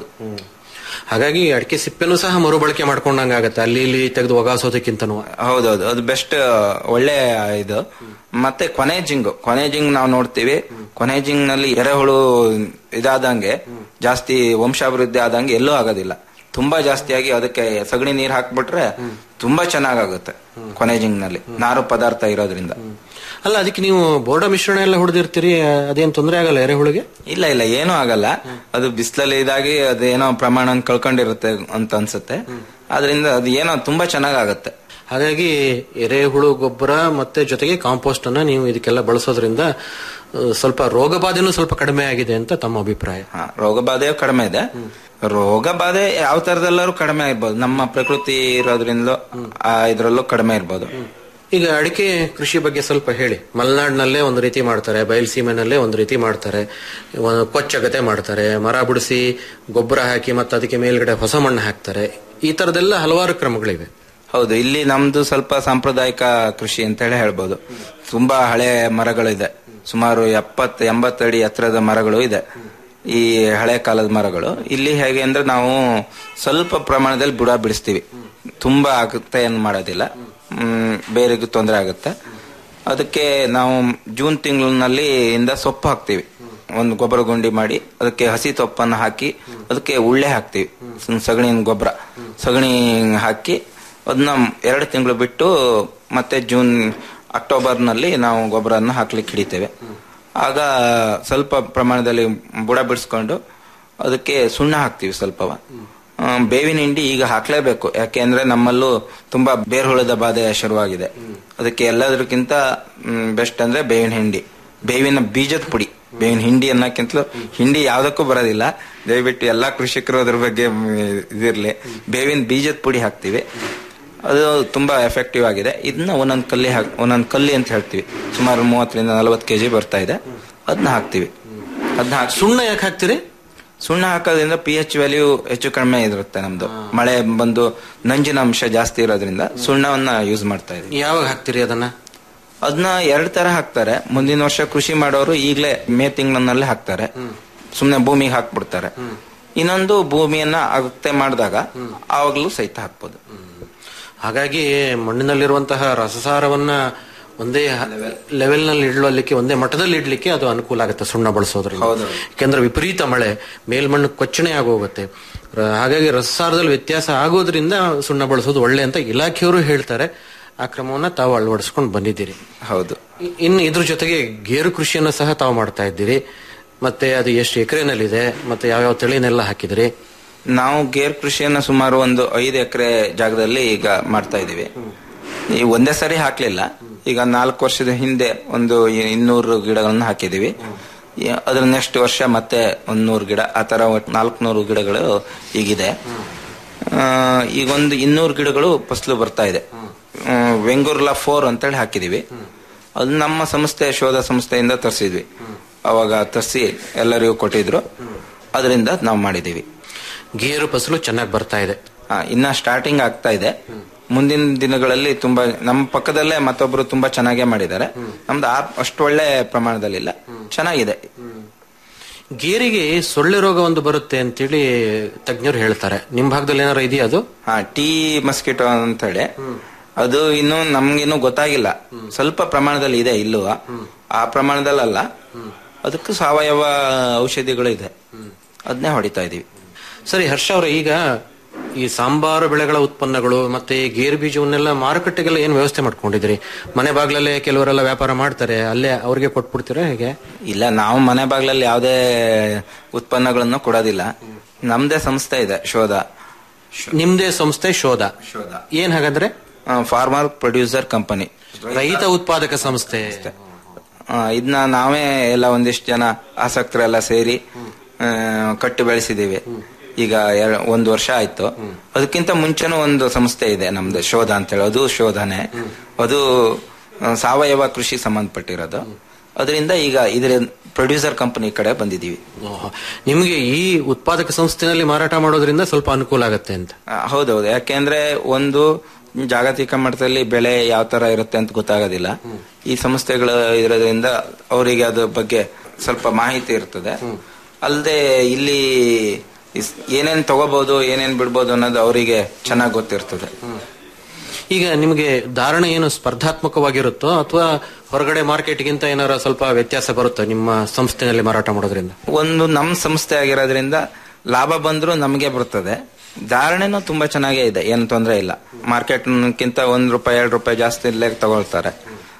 ಹಾಗಾಗಿ ಅಡಿಕೆ ಸಿಪ್ಪೆನೂ ಸಹ ಮರುಬಳಕೆ ಮಾಡ್ಕೊಂಡಂಗ ಆಗತ್ತೆ ಅಲ್ಲಿ ಇಲ್ಲಿ ತೆಗೆದು ಒಗಾಸೋದಕ್ಕಿಂತನೂ ಹೌದೌದು ಅದು ಬೆಸ್ಟ್ ಒಳ್ಳೆ ಇದು ಮತ್ತೆ ಕೊನೆ ಜಿಂಗು ಕೊನೆ ಜಿಂಗ್ ನಾವು ನೋಡ್ತೀವಿ ಕೊನೆ ಜಿಂಗ್ ನಲ್ಲಿ ಎರೆಹುಳು ಇದಾದಂಗೆ ಜಾಸ್ತಿ ವಂಶಾಭಿವೃದ್ಧಿ ಆದಂಗೆ ಎಲ್ಲೂ ಆಗೋದಿಲ್ಲ ತುಂಬಾ ಜಾಸ್ತಿಯಾಗಿ ಅದಕ್ಕೆ ಸಗಣಿ ನೀರ್ ಹಾಕ್ಬಿಟ್ರೆ ತುಂಬಾ ಚೆನ್ನಾಗಾಗುತ್ತೆ ಕೊನೆ ಜಿಂಗ್ ನಲ್ಲಿ ನಾರು ಪದಾರ್ಥ ಇರೋದ್ರಿಂದ ಅಲ್ಲ ಅದಕ್ಕೆ ನೀವು ಬೋರ್ಡ ಮಿಶ್ರಣ ಎಲ್ಲ ಹೊಡೆದಿರ್ತೀರಿ ಅದೇನ್ ತೊಂದರೆ ಆಗಲ್ಲ ಎರೆಹುಳಿಗೆ ಇಲ್ಲ ಇಲ್ಲ ಏನೂ ಆಗಲ್ಲ ಅದು ಬಿಸಿಲಲ್ಲಿ ಇದಾಗಿ ಅದೇನೋ ಪ್ರಮಾಣ ಕಳ್ಕೊಂಡಿರುತ್ತೆ ಅಂತ ಅನ್ಸುತ್ತೆ ಆದ್ರಿಂದ ಅದು ಏನೋ ತುಂಬಾ ಚೆನ್ನಾಗಾಗತ್ತೆ ಹಾಗಾಗಿ ಎರೆಹುಳು ಗೊಬ್ಬರ ಮತ್ತೆ ಜೊತೆಗೆ ಕಾಂಪೋಸ್ಟ್ ಅನ್ನ ನೀವು ಇದಕ್ಕೆಲ್ಲ ಬಳಸೋದ್ರಿಂದ ಆ, ಸ್ವಲ್ಪ ರೋಗ ಬಾಧೆನೂ ಸ್ವಲ್ಪ ಕಡಿಮೆ ಆಗಿದೆ ಅಂತ ತಮ್ಮ ಅಭಿಪ್ರಾಯ ಹಾ, ರೋಗ ಬಾಧೆಯು ಕಡಿಮೆ ಇದೆ ರೋಗ ಬಾಧೆ ಯಾವ ತರದಲ್ಲರೂ ಕಡಿಮೆ ಇರ್ಬೋದು ನಮ್ಮ ಪ್ರಕೃತಿ ಇರೋದ್ರಿಂದಲೂ ಆ ಇದ್ರಲ್ಲೂ ಕಡಿಮೆ ಇರ್ಬೋದು ಈಗ ಅಡಿಕೆ ಕೃಷಿ ಬಗ್ಗೆ ಸ್ವಲ್ಪ ಹೇಳಿ ಮಲೆನಾಡಿನಲ್ಲೇ ಒಂದು ರೀತಿ ಮಾಡ್ತಾರೆ ಬಯಲುಸೀಮೆನಲ್ಲೇ ಒಂದು ರೀತಿ ಮಾಡ್ತಾರೆ ಒಂದು ಕೊಚ್ಚಗತೆ ಮಾಡ್ತಾರೆ ಮರ ಬಿಡಿಸಿ ಗೊಬ್ಬರ ಹಾಕಿ ಮತ್ತೆ ಅದಕ್ಕೆ ಮೇಲ್ಗಡೆ ಹೊಸ ಮಣ್ಣು ಹಾಕ್ತಾರೆ ಈ ತರದೆಲ್ಲ ಹಲವಾರು ಕ್ರಮಗಳಿವೆ ಹೌದು ಇಲ್ಲಿ ನಮ್ದು ಸ್ವಲ್ಪ ಸಾಂಪ್ರದಾಯಿಕ ಕೃಷಿ ಅಂತ ಹೇಳಿ ಹೇಳ್ಬೋದು ತುಂಬಾ ಹಳೆ ಮರಗಳಿದೆ ಸುಮಾರು ಎಪ್ಪತ್ ಎಂಬತ್ತಡಿ ಎತ್ತರದ ಮರಗಳು ಇದೆ ಈ ಹಳೆ ಕಾಲದ ಮರಗಳು ಇಲ್ಲಿ ಹೇಗೆ ಅಂದ್ರೆ ನಾವು ಸ್ವಲ್ಪ ಪ್ರಮಾಣದಲ್ಲಿ ಬುಡ ಬಿಡಿಸ್ತೀವಿ ತುಂಬಾ ಆಗುತ್ತೆ ಏನ್ ಮಾಡೋದಿಲ್ಲ ಹ್ಮ್ ಬೇರೆಗೂ ತೊಂದರೆ ಆಗುತ್ತೆ ಅದಕ್ಕೆ ನಾವು ಜೂನ್ ತಿಂಗಳಿನಲ್ಲಿ ಇಂದ ಸೊಪ್ಪು ಹಾಕ್ತಿವಿ ಒಂದು ಗೊಬ್ಬರ ಗುಂಡಿ ಮಾಡಿ ಅದಕ್ಕೆ ಹಸಿ ತೊಪ್ಪನ್ನು ಹಾಕಿ ಅದಕ್ಕೆ ಉಳ್ಳೆ ಹಾಕ್ತಿವಿ ಸ- ಸಗಣಿನ ಗೊಬ್ಬರ ಸಗಣಿ ಹಾಕಿ ಅದನ್ನ ಎರಡು ತಿಂಗಳು ಬಿಟ್ಟು ಮತ್ತೆ ಜೂನ್ ಅಕ್ಟೋಬರ್ ನಲ್ಲಿ ನಾವು ಗೊಬ್ಬರನ್ನ ಹಾಕ್ಲಿಕ್ಕೆ ಹಿಡಿತೇವೆ ಆಗ ಸ್ವಲ್ಪ ಪ್ರಮಾಣದಲ್ಲಿ ಬುಡ ಬಿಡಿಸ್ಕೊಂಡು ಅದಕ್ಕೆ ಸುಣ್ಣ ಹಾಕ್ತಿವಿ ಸ್ವಲ್ಪವ ಆ, ಬೇವಿನ ಹಿಂಡಿ ಈಗ ಹಾಕ್ಲೇಬೇಕು ಯಾಕೆಂದ್ರೆ ನಮ್ಮಲ್ಲೂ ತುಂಬಾ ಬೇರ್ಹುಳದ ಬಾಧೆ ಶುರುವಾಗಿದೆ ಅದಕ್ಕೆ ಎಲ್ಲದಕ್ಕಿಂತ ಬೆಸ್ಟ್ ಅಂದ್ರೆ ಬೇವಿನ ಹಿಂಡಿ ಬೇವಿನ ಬೀಜದ ಪುಡಿ ಬೇವಿನ ಹಿಂಡಿ ಅನ್ನಕ್ಕಿಂತಲೂ ಹಿಂಡಿ ಯಾವ್ದಕ್ಕೂ ಬರೋದಿಲ್ಲ ದಯವಿಟ್ಟು ಎಲ್ಲಾ ಕೃಷಿಕರು ಅದ್ರ ಬಗ್ಗೆ ಮ್, ಇದಿರ್ಲಿ ಬೇವಿನ ಬೀಜದ ಪುಡಿ ಹಾಕ್ತಿವಿ ಅದು ತುಂಬಾ ಎಫೆಕ್ಟಿವ್ ಆಗಿದೆ ಇದನ್ನ ಒಂದೊಂದ್ ಕಲ್ಲಿ ಹಾಕ್ ಒಂದೊಂದ್ ಕಲ್ಲಿ ಅಂತ ಹೇಳ್ತೀವಿ ಸುಮಾರು ಮೂವತ್ತರಿಂದ ನಲವತ್ತು ಕೆಜಿ ಬರ್ತಾ ಇದೆ ಅದನ್ನ ಹಾಕ್ತಿವಿ ಅದನ್ನ ಹಾಕಿ ಸುಣ್ಣ ಯಾಕೆ ಹಾಕ್ತಿರಿ ಸುಣ್ಣ ಹಾಕೋದ್ರಿಂದ ಪಿ ಎಚ್ ವ್ಯಾಲ್ಯೂ ಹೆಚ್ಚು ಕಡಿಮೆ ಇರುತ್ತೆ ನಮ್ದು ಮಳೆ ಬಂದು ನಂಜಿನ ಅಂಶ ಜಾಸ್ತಿ ಇರೋದ್ರಿಂದ ಸುಣ್ಣವನ್ನ ಯೂಸ್ ಮಾಡ್ತಾ ಇದೀವಿ ಯಾವಾಗ ಹಾಕ್ತಿರಿ ಅದನ್ನ ಅದನ್ನ ಎರಡ್ ತರ ಹಾಕ್ತಾರೆ ಮುಂದಿನ ವರ್ಷ ಕೃಷಿ ಮಾಡೋರು ಈಗಲೇ ಮೇ ತಿಂಗಳಲ್ಲೇ ಹಾಕ್ತಾರೆ ಸುಮ್ನೆ ಭೂಮಿಗೆ ಹಾಕ್ಬಿಡ್ತಾರೆ ಇನ್ನೊಂದು ಭೂಮಿಯನ್ನ ಅಗತ್ಯ ಮಾಡಿದಾಗ ಆವಾಗಲೂ ಸಹಿತ ಹಾಕ್ಬೋದು ಹಾಗಾಗಿ ಮಣ್ಣಿನಲ್ಲಿರುವಂತಹ ರಸಸಾರವನ್ನ ಒಂದೇ ಲೆವೆಲ್ ನಲ್ಲಿ ಇಡಲಿಕ್ಕೆ ಒಂದೇ ಮಟ್ಟದಲ್ಲಿ ಇಡ್ಲಿಕ್ಕೆ ಅದು ಅನುಕೂಲ ಆಗುತ್ತೆ ಸುಣ್ಣ ಬಳಸೋದ್ರಿಂದ ಯಾಕಂದ್ರೆ ವಿಪರೀತ ಮಳೆ ಮೇಲ್ಮಣ್ಣು ಕೊಚ್ಚಣೆ ಆಗೋಗುತ್ತೆ ರ- ಹಾಗಾಗಿ ರಸಸಾರದಲ್ಲಿ ವ್ಯತ್ಯಾಸ ಆಗೋದ್ರಿಂದ ಸುಣ್ಣ ಬಳಸೋದು ಒಳ್ಳೆ ಅಂತ ಇಲಾಖೆಯವರು ಹೇಳ್ತಾರೆ ಆ ಕ್ರಮವನ್ನ ತಾವು ಅಳವಡಿಸ್ಕೊಂಡು ಬಂದಿದ್ದೀರಿ ಹೌದು ಇ- ಇನ್ನು ಇದ್ರ ಜೊತೆಗೆ ಗೇರು ಕೃಷಿಯನ್ನು ಸಹ ತಾವು ಮಾಡ್ತಾ ಇದ್ದೀರಿ ಮತ್ತೆ ಅದು ಎಷ್ಟು ಎಕರೆನಲ್ಲಿದೆ ಮತ್ತೆ ಯಾವ್ಯಾವ ತಳಿನೆಲ್ಲ ಹಾಕಿದಿರಿ ನಾವು ಗೇರ್ ಕೃಷಿಯನ್ನ ಸುಮಾರು ಒಂದು ಐದು ಎಕರೆ ಜಾಗದಲ್ಲಿ ಈಗ ಮಾಡ್ತಾ ಇದೀವಿ ಈ ಒಂದೇ ಸರಿ ಹಾಕ್ಲಿಲ್ಲ ಈಗ ನಾಲ್ಕು ವರ್ಷದ ಹಿಂದೆ ಒಂದು ಇನ್ನೂರು ಗಿಡಗಳನ್ನ ಹಾಕಿದೀವಿ ಈ- ಅದ್ರ ನೆಕ್ಸ್ಟ್ ವರ್ಷ ಮತ್ತೆ ಒಂದ್ ನೂರು ಗಿಡ ಆ ತರ ನಾಲ್ಕುನೂರು ಗಿಡಗಳು ಈಗಿದೆ ಆ, ಈಗ ಒಂದು ಇನ್ನೂರು ಗಿಡಗಳು ಫಸಲು ಬರ್ತಾ ಇದೆ ಆ, ವೆಂಗುರ್ಲಾ ಫೋರ್ ಅಂತೇಳಿ ಹಾಕಿದೀವಿ ಅದು ನಮ್ಮ ಸಂಸ್ಥೆ ಶೋಧ ಸಂಸ್ಥೆಯಿಂದ ತರಿಸಿದ್ವಿ ಅವಾಗ ತರಿಸಿ ಎಲ್ಲರಿಗೂ ಕೊಟ್ಟಿದ್ರು ಅದರಿಂದ ನಾವು ಮಾಡಿದೀವಿ ಗೇರು ಫಸಲು ಚೆನ್ನಾಗಿ ಬರ್ತಾ ಇದೆ ಆ, ಇನ್ನ ಸ್ಟಾರ್ಟಿಂಗ್ ಆಗ್ತಾ ಇದೆ ಮುಂದಿನ ದಿನಗಳಲ್ಲಿ ತುಂಬಾ ನಮ್ಮ ಪಕ್ಕದಲ್ಲೇ ಮತ್ತೊಬ್ರು ತುಂಬಾ ಚೆನ್ನಾಗೇ ಮಾಡಿದ್ದಾರೆ ನಮ್ದು ಆ- ಅಷ್ಟು ಒಳ್ಳೆ ಪ್ರಮಾಣದಲ್ಲಿಲ್ಲ ಚೆನ್ನಾಗಿದೆ ಗೇರಿಗೆ ಸೊಳ್ಳೆ ರೋಗ ಒಂದು ಬರುತ್ತೆ ಅಂತೇಳಿ ತಜ್ಞರು ಹೇಳ್ತಾರೆ ನಿಮ್ ಭಾಗದಲ್ಲಿ ಏನಾರ ಇದೆಯಾ ಅದು ಹಾ ಟೀ ಮಸ್ಕಿಟೋ ಅಂತೇಳಿ ಅದು ಇನ್ನು ನಮ್ಗಿನ್ನು ಗೊತ್ತಾಗಿಲ್ಲ ಸ್ವಲ್ಪ ಪ್ರಮಾಣದಲ್ಲಿ ಇದೆ ಇಲ್ಲೂ ಆ ಪ್ರಮಾಣದಲ್ಲಲ್ಲ ಅದಕ್ಕೆ ಸಾವಯವ ಔಷಧಿಗಳು ಇದೆ ಅದನ್ನೇ ಹೊಡಿತಾ ಇದೀವಿ ಸರಿ ಹರ್ಷ ಅವರೇ ಈಗ ಈ ಸಾಂಬಾರು ಬೆಳೆಗಳ ಉತ್ಪನ್ನಗಳು ಮತ್ತೆ ಈ ಗೇರು ಬೀಜವನ್ನೆಲ್ಲ ಮಾರುಕಟ್ಟೆಗೆಲ್ಲ ಏನ್ ವ್ಯವಸ್ಥೆ ಮಾಡ್ಕೊಂಡಿದ್ರಿ ಮನೆ ಬಾಗ್ಲಲ್ಲೇ ಕೆಲವರೆಲ್ಲ ವ್ಯಾಪಾರ ಮಾಡ್ತಾರೆ ಅಲ್ಲೇ ಅವ್ರಿಗೆ ಕೊಟ್ಬಿಡ್ತೀರಾ ಹೇಗೆ ಇಲ್ಲ ನಾವು ಮನೆ ಬಾಗ್ಲಲ್ಲಿ ಯಾವುದೇ ಉತ್ಪನ್ನಗಳನ್ನು ಕೊಡೋದಿಲ್ಲ ನಮ್ದೇ ಸಂಸ್ಥೆ ಇದೆ ಶೋಧ ನಿಮ್ದೇ ಸಂಸ್ಥೆ ಶೋಧ ಏನ್ ಹಾಗಾದ್ರೆ ಫಾರ್ಮರ್ ಪ್ರೊಡ್ಯೂಸರ್ ಕಂಪನಿ ರೈತ ಉತ್ಪಾದಕ ಸಂಸ್ಥೆ ಇದನ್ನ ನಾವೇ ಎಲ್ಲ ಒಂದಿಷ್ಟು ಜನ ಆಸಕ್ತರೆಲ್ಲ ಸೇರಿ ಆ, ಕಟ್ಟು ಬೆಳೆಸಿದೀವಿ ಈಗ ಎರ- ಒಂದು ವರ್ಷ ಆಯ್ತು ಅದಕ್ಕಿಂತ ಮುಂಚೆನೂ ಒಂದು ಸಂಸ್ಥೆ ಇದೆ ನಮ್ದು ಶೋಧ ಅಂತೇಳಿ ಅದು ಶೋಧನೆ ಅದು ಆ, ಸಾವಯವ ಕೃಷಿ ಸಂಬಂಧಪಟ್ಟಿರೋದು ಅದರಿಂದ ಈಗ ಇದ್ರ ಪ್ರೊಡ್ಯೂಸರ್ ಕಂಪನಿ ಕಡೆ ಬಂದಿದೀವಿ ಓಹೋ. ನಿಮ್ಗೆ ಈ ಉತ್ಪಾದಕ ಸಂಸ್ಥೆನಲ್ಲಿ ಮಾರಾಟ ಮಾಡೋದ್ರಿಂದ ಸ್ವಲ್ಪ ಅನುಕೂಲ ಆಗತ್ತೆ ಅಂತ ಆ, ಹೌದೌದು ಯಾಕೆಂದ್ರೆ ಒಂದು ಜಾಗತಿಕ ಮಟ್ಟದಲ್ಲಿ ಬೆಳೆ ಯಾವ ತರ ಇರುತ್ತೆ ಅಂತ ಗೊತ್ತಾಗೋದಿಲ್ಲ ಈ ಸಂಸ್ಥೆಗಳು ಇರೋದ್ರಿಂದ ಅವರಿಗೆ ಅದ್ರ ಬಗ್ಗೆ ಸ್ವಲ್ಪ ಮಾಹಿತಿ ಇರ್ತದೆ ಅಲ್ಲದೆ ಇಲ್ಲಿ ಇಸ್- ಏನೇನ್ ತಗೋಬಹುದು ಏನೇನ್ ಬಿಡ್ಬೋದು ಅನ್ನೋದು ಅವರಿಗೆ ಚೆನ್ನಾಗಿ ಗೊತ್ತಿರ್ತದೆ ಈಗ ನಿಮಗೆ ಧಾರಣೆ ಏನು ಸ್ಪರ್ಧಾತ್ಮಕವಾಗಿರುತ್ತೋ ಅಥವಾ ಹೊರಗಡೆ ಮಾರ್ಕೆಟ್ಗಿಂತ ಏನಾರ ಸ್ವಲ್ಪ ವ್ಯತ್ಯಾಸ ಬರುತ್ತೋ ನಿಮ್ಮ ಸಂಸ್ಥೆನಲ್ಲಿ ಮಾರಾಟ ಮಾಡೋದ್ರಿಂದ ಒಂದು ನಮ್ ಸಂಸ್ಥೆ ಆಗಿರೋದ್ರಿಂದ ಲಾಭ ಬಂದ್ರೂ ನಮಗೆ ಬರ್ತದೆ ಧಾರಣೆನೂ ತುಂಬಾ ಚೆನ್ನಾಗೇ ಇದೆ ಏನು ತೊಂದರೆ ಇಲ್ಲ ಮಾರ್ಕೆಟ್ಗಿಂತ ಒಂದ್ ರೂಪಾಯಿ ಎರಡು ರೂಪಾಯಿ ಜಾಸ್ತಿ ಇಲ್ಲೇ ತಗೊಳ್ತಾರೆ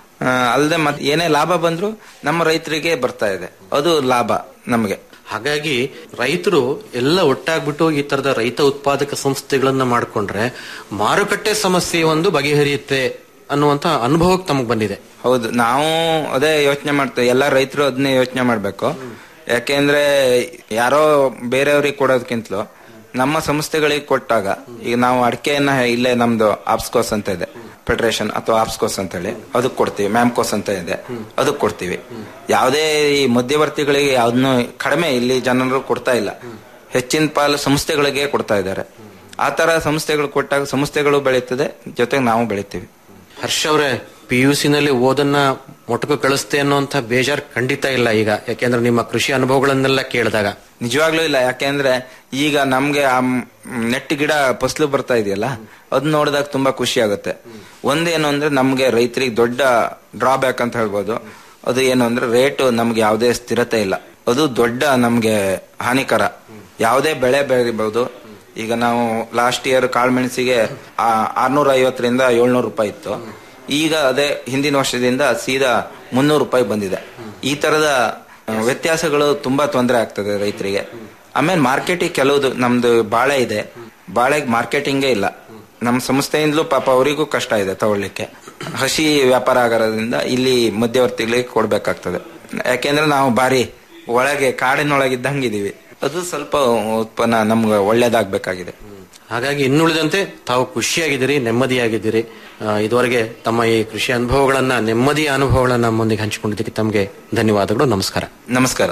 ಅಲ್ಲದೆ ಮತ್ತೆ ಏನೇ ಲಾಭ ಬಂದ್ರೂ ನಮ್ಮ ರೈತರಿಗೆ ಬರ್ತಾ ಇದೆ ಅದು ಲಾಭ ನಮಗೆ ಹಾಗಾಗಿ ರೈತರು ಎಲ್ಲ ಒಟ್ಟಾಗ್ಬಿಟ್ಟು ಈ ತರದ ರೈತ ಉತ್ಪಾದಕ ಸಂಸ್ಥೆಗಳನ್ನ ಮಾಡ್ಕೊಂಡ್ರೆ ಮಾರುಕಟ್ಟೆ ಸಮಸ್ಯೆ ಒಂದು ಬಗೆಹರಿಯುತ್ತೆ ಅನ್ನುವಂತ ಅನುಭವಕ್ಕೆ ತಮಗೆ ಬಂದಿದೆ ಹೌದು ನಾವು ಅದೇ ಯೋಚನೆ ಮಾಡ್ತೇವೆ ಎಲ್ಲ ರೈತರು ಅದನ್ನೇ ಯೋಚನೆ ಮಾಡ್ಬೇಕು ಯಾಕೆಂದ್ರೆ ಯಾರೋ ಬೇರೆಯವ್ರಿಗೆ ಕೊಡೋದಕ್ಕಿಂತಲೂ ನಮ್ಮ ಸಂಸ್ಥೆಗಳಿಗೆ ಕೊಟ್ಟಾಗ ಈಗ ನಾವು ಅಡಿಕೆಯನ್ನ ಇಲ್ಲೇ ನಮ್ದು ಆಪ್ಸ್ಕೋಸ್ ಅಂತ ಇದೆ ಫೆಡರೇಷನ್ ಅಥವಾ ಆಪ್ಸ್ಕೋಸ್ ಅಂತ ಹೇಳಿ ಅದಕ್ಕೆ ಕೊಡ್ತೀವಿ ಮ್ಯಾಮ್ಕೋಸ್ ಅಂತ ಇದೆ ಅದಕ್ಕೆ ಕೊಡ್ತೀವಿ ಯಾವುದೇ ಈ ಮಧ್ಯವರ್ತಿಗಳಿಗೆ ಯಾವ್ದನ್ನು ಕಡಿಮೆ ಇಲ್ಲಿ ಜನರು ಕೊಡ್ತಾ ಇಲ್ಲ ಹೆಚ್ಚಿನ ಪಾಲು ಸಂಸ್ಥೆಗಳಿಗೆ ಕೊಡ್ತಾ ಇದ್ದಾರೆ ಆ ತರ ಸಂಸ್ಥೆಗಳು ಕೊಟ್ಟಾಗ ಸಂಸ್ಥೆಗಳು ಬೆಳೀತದೆ ಜೊತೆಗೆ ನಾವು ಬೆಳಿತೀವಿ ಹರ್ಷ ಅವರೇ ಪಿ ಯು ನಲ್ಲಿ ಓದನ್ನ ಮೊಟಕು ಕಳಿಸ್ತೆ ಅನ್ನುವಂತ ಬೇಜಾರ್ ಖಂಡಿತ ಇಲ್ಲ ಈಗ ಯಾಕೆಂದ್ರೆ ನಿಮ್ಮ ಕೃಷಿ ಅನುಭವಗಳನ್ನೆಲ್ಲ ಕೇಳಿದಾಗ ನಿಜವಾಗ್ಲೂ ಇಲ್ಲ ಯಾಕೆಂದ್ರೆ ಈಗ ನಮ್ಗೆ ಆ ಮ್- ನೆಟ್ ಗಿಡ ಫಸಲು ಬರ್ತಾ ಇದೆಯಲ್ಲ ಅದ್ ನೋಡಿದಾಗ ತುಂಬಾ ಖುಷಿ ಆಗುತ್ತೆ ಒಂದೇನು ಅಂದ್ರೆ ನಮ್ಗೆ ರೈತರಿಗೆ ದೊಡ್ಡ ಡ್ರಾಬ್ಯಾಕ್ ಅಂತ ಹೇಳ್ಬೋದು ಅದು ಏನು ಅಂದ್ರೆ ರೇಟ್ ನಮ್ಗೆ ಯಾವುದೇ ಸ್ಥಿರತೆ ಇಲ್ಲ ಅದು ದೊಡ್ಡ ನಮ್ಗೆ ಹಾನಿಕರ ಯಾವುದೇ ಬೆಳೆ ಬೆಳಿಬಹುದು ಈಗ ನಾವು ಲಾಸ್ಟ್ ಇಯರ್ ಕಾಳುಮೆಣಸಿಗೆ ಆರ್ನೂರ ಐವತ್ತರಿಂದ ಏಳ್ನೂರು ರೂಪಾಯಿ ಇತ್ತು ಈಗ ಅದೇ ಹಿಂದಿನ ವರ್ಷದಿಂದ ಸೀದಾ ಮುನ್ನೂರು ರೂಪಾಯಿ ಬಂದಿದೆ ಈ ತರದ ಆ, ವ್ಯತ್ಯಾಸಗಳು ತುಂಬಾ ತೊಂದರೆ ಆಗ್ತದೆ ರೈತರಿಗೆ ಆಮೇಲೆ ಮಾರ್ಕೆಟಿಂಗ್ ಕೆಲವುದು ನಮ್ದು ಬಾಳೆ ಇದೆ ಬಾಳೆಗೆ ಮಾರ್ಕೆಟಿಂಗೇ ಇಲ್ಲ ನಮ್ಮ ಸಂಸ್ಥೆಯಿಂದಲೂ ಪಾಪ ಅವರಿಗೂ ಕಷ್ಟ ಇದೆ ತಗೊಳ್ಳಿಕ್ಕೆ ಹಸಿ ವ್ಯಾಪಾರ ಆಗೋದ್ರಿಂದ ಇಲ್ಲಿ ಮಧ್ಯವರ್ತಿಗಳಿಗೆ ಕೊಡ್ಬೇಕಾಗ್ತದೆ ಯಾಕೆಂದ್ರೆ ನಾವು ಬಾರಿ ಒಳಗೆ ಕಾಡಿನೊಳಗಿದ್ದಂಗಿದೀವಿ ಅದು ಸ್ವಲ್ಪ ಉತ್ಪನ್ನ ನಮ್ಗೆ ಒಳ್ಳೇದಾಗ್ಬೇಕಾಗಿದೆ ಹಾಗಾಗಿ ಇನ್ನುಳಿದಂತೆ ತಾವು ಖುಷಿಯಾಗಿದ್ದೀರಿ ನೆಮ್ಮದಿಯಾಗಿದ್ದೀರಿ ಆ, ಇದುವರೆಗೆ ತಮ್ಮ ಈ ಕೃಷಿ ಅನುಭವಗಳನ್ನ ನೆಮ್ಮದಿಯ ಅನುಭವಗಳನ್ನ ನಮ್ಮೊಂದಿಗೆ ಹಂಚಿಕೊಂಡಿದ್ದಕ್ಕೆ ತಮಗೆ ಧನ್ಯವಾದಗಳು ನಮಸ್ಕಾರ ನಮಸ್ಕಾರ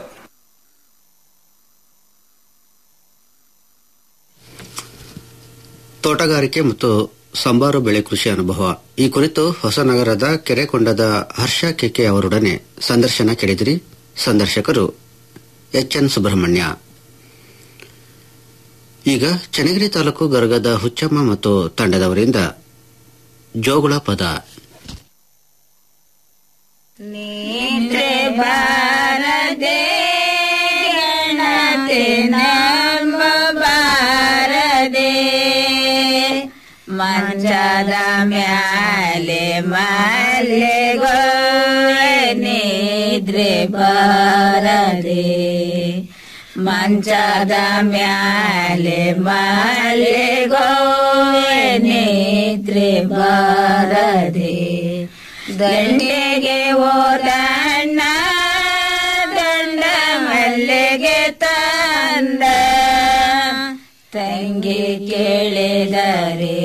ತೋಟಗಾರಿಕೆ ಮತ್ತು ಸಂಬಾರು ಬೆಳೆ ಕೃಷಿ ಅನುಭವ ಈ ಕುರಿತು ಹೊಸನಗರದ ಕೆರೆಕೊಂಡದ ಹರ್ಷ ಕೆಕೆ ಅವರೊಡನೆ ಸಂದರ್ಶನ ಕೇಳಿದಿರಿ ಸಂದರ್ಶಕರು ಎಚ್ ಎನ್ ಸುಬ್ರಹ್ಮಣ್ಯ ಈಗ ಚನ್ನಗಿರಿ ತಾಲೂಕು ಗರಗದ ಹುಚ್ಚಮ್ಮ ಮತ್ತು ತಂಡದವರಿಂದ ಜೋಗುಳ ಪದ ನಿದ್ರೆ ಬಾರದೆ ಗಣತೆ ನಮ್ಮ ಬಾರದೆ ಮಂಚದ ಮ್ಯಾಲೆ ಮಲ್ಲೆಗೋ ನಿದ್ರೆ ಬಾರದೆ ಮಂಚದ ಮ್ಯಾಲೆ ಮಲ್ಲೆಗೋ ನಿದ್ರೆ ಬಾರದೆ ದಂಡೆಗೆ ಓದಣ್ಣ ದಂಡ ಮಲ್ಲಿಗೆ ತಂದ ತಂಗಿ ಕೇಳಿದರೆ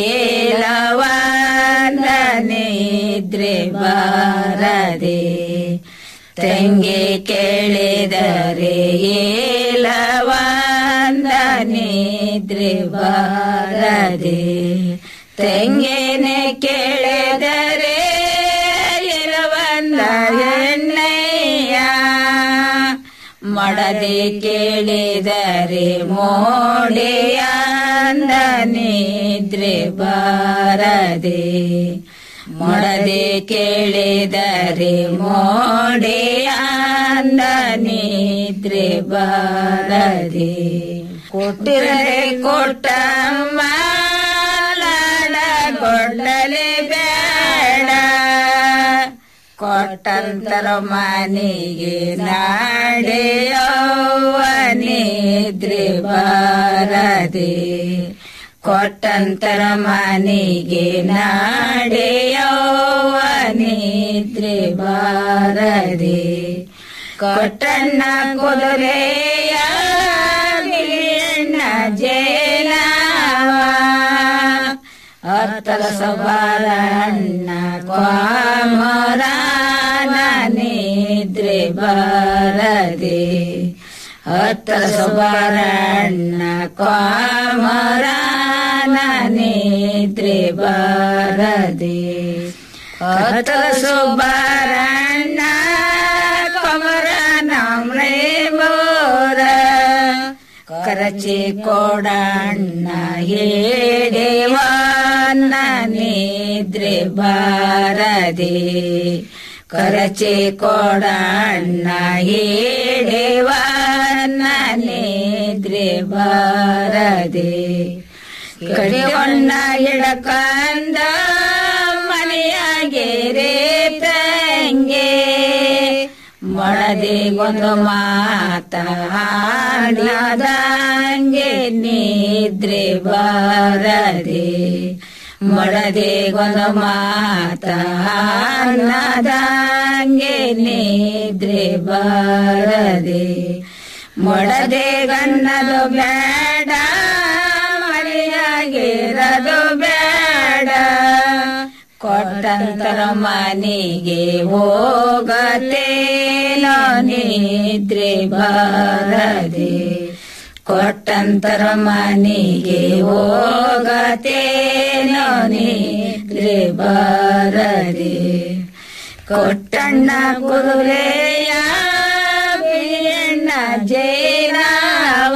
ಏಲವಾದ ನಿದ್ರೆ ಬಾರದೆ ತಂಗಿ ಕೇಳಿದರೆ ಏಲವಾದ ನಿದ್ರೆ ಬಾರದೆ ತಂಗೇನೆ ಕೇಳಿದರೆ ಇರವಲ್ಲ ಎಣ್ಣೆಯ ಮಡದೆ ಕೇಳಿದರೆ ಮೋಡೆಯಾಂದ ನಿದ್ರೆ ಬಾರದೆ ಮೊಡದೆ ಕೇಳಿದರೆ ಮೋಡೆಯಾಂದ ನಿದ್ರೆ ಬಾರದೆ ಕೊಟ್ಟಿರದೆ ಕೊಟ್ಟಮ್ಮ ಲಾಡ ಕೊಡಲೆ ಬೇಡ ಕೊಟ್ಟಂತರ ಮನೆಗೆ ನಾಡೆಯವ್ವ ನಿದ್ರೆ ಬಾರದೆ ಕೊಟ್ಟಂತರ ಮನೆಗೆ ನಾಡೆಯವ್ವ ನಿದ್ರೆ ಬಾರದೆ ಕೊಟ್ಟಣ್ಣ ಕುದುರೆಯ ಬಿಳಿಯಣ್ಣ ಜೇಲಾವ ಹತ್ತರ ಸಬಾರಣ್ಣ ಕ್ವಾಮರಾನ ನಿದ್ರೆ ಬಾರದೆ ಹತ್ತರ ಸಬಾರಣ್ಣ ಕ್ವಾಮರಾನ ನಿದ್ರೆ ಬಾರದೆ ಹತ್ತರ ಸುಬ್ಬಾರಣ್ಣ ಕಮರನ ಬೋರ ಕರಚಿ ಕೊಡಣ್ಣ ಹೇಡೆವಾನ ನಿದ್ರೆ ಬಾರದೆ ಕರಚಿ ಕೊಡಣ್ಣ ಹೇಡೆವಾನ ನಿದ್ರೆ ಬಾರದೆ ಕಡಿವಣ್ಣ ಹಿಡಕಂದ ಮನೆಯಾಗೆರೆ ತಂಗೆ ಮೊಳದಿಗೊಂದು ಮಾತಾಡದಂಗೆ ನಿದ್ರೆ ಬಾರದೆ ಮೊಳದಿಗೊಂದು ಮಾತಾಡದಂಗೆ ನಿದ್ರೆ ಬಾರದೆ ಮೊಡದೆ ಗನ್ನದು ಬೇಡ ಮಳೆಯಾಗಿರದು ಬೇಡ ಕೊಟ್ಟಂತರ ಮನೆಗೆ ಹೋಗತೇನೋ ನಿದ್ರೆ ಬಾರದೆ ಕೊಟ್ಟಂತರ ಮನೆಗೆ ಹೋಗತೇನೋ ನಿದ್ರೆ ಬಾರದೆ ಕೊಟ್ಟಣ್ಣ ಕುದುರೆಯ ಬಿಳಿಯಣ್ಣ ಜೇನಾವ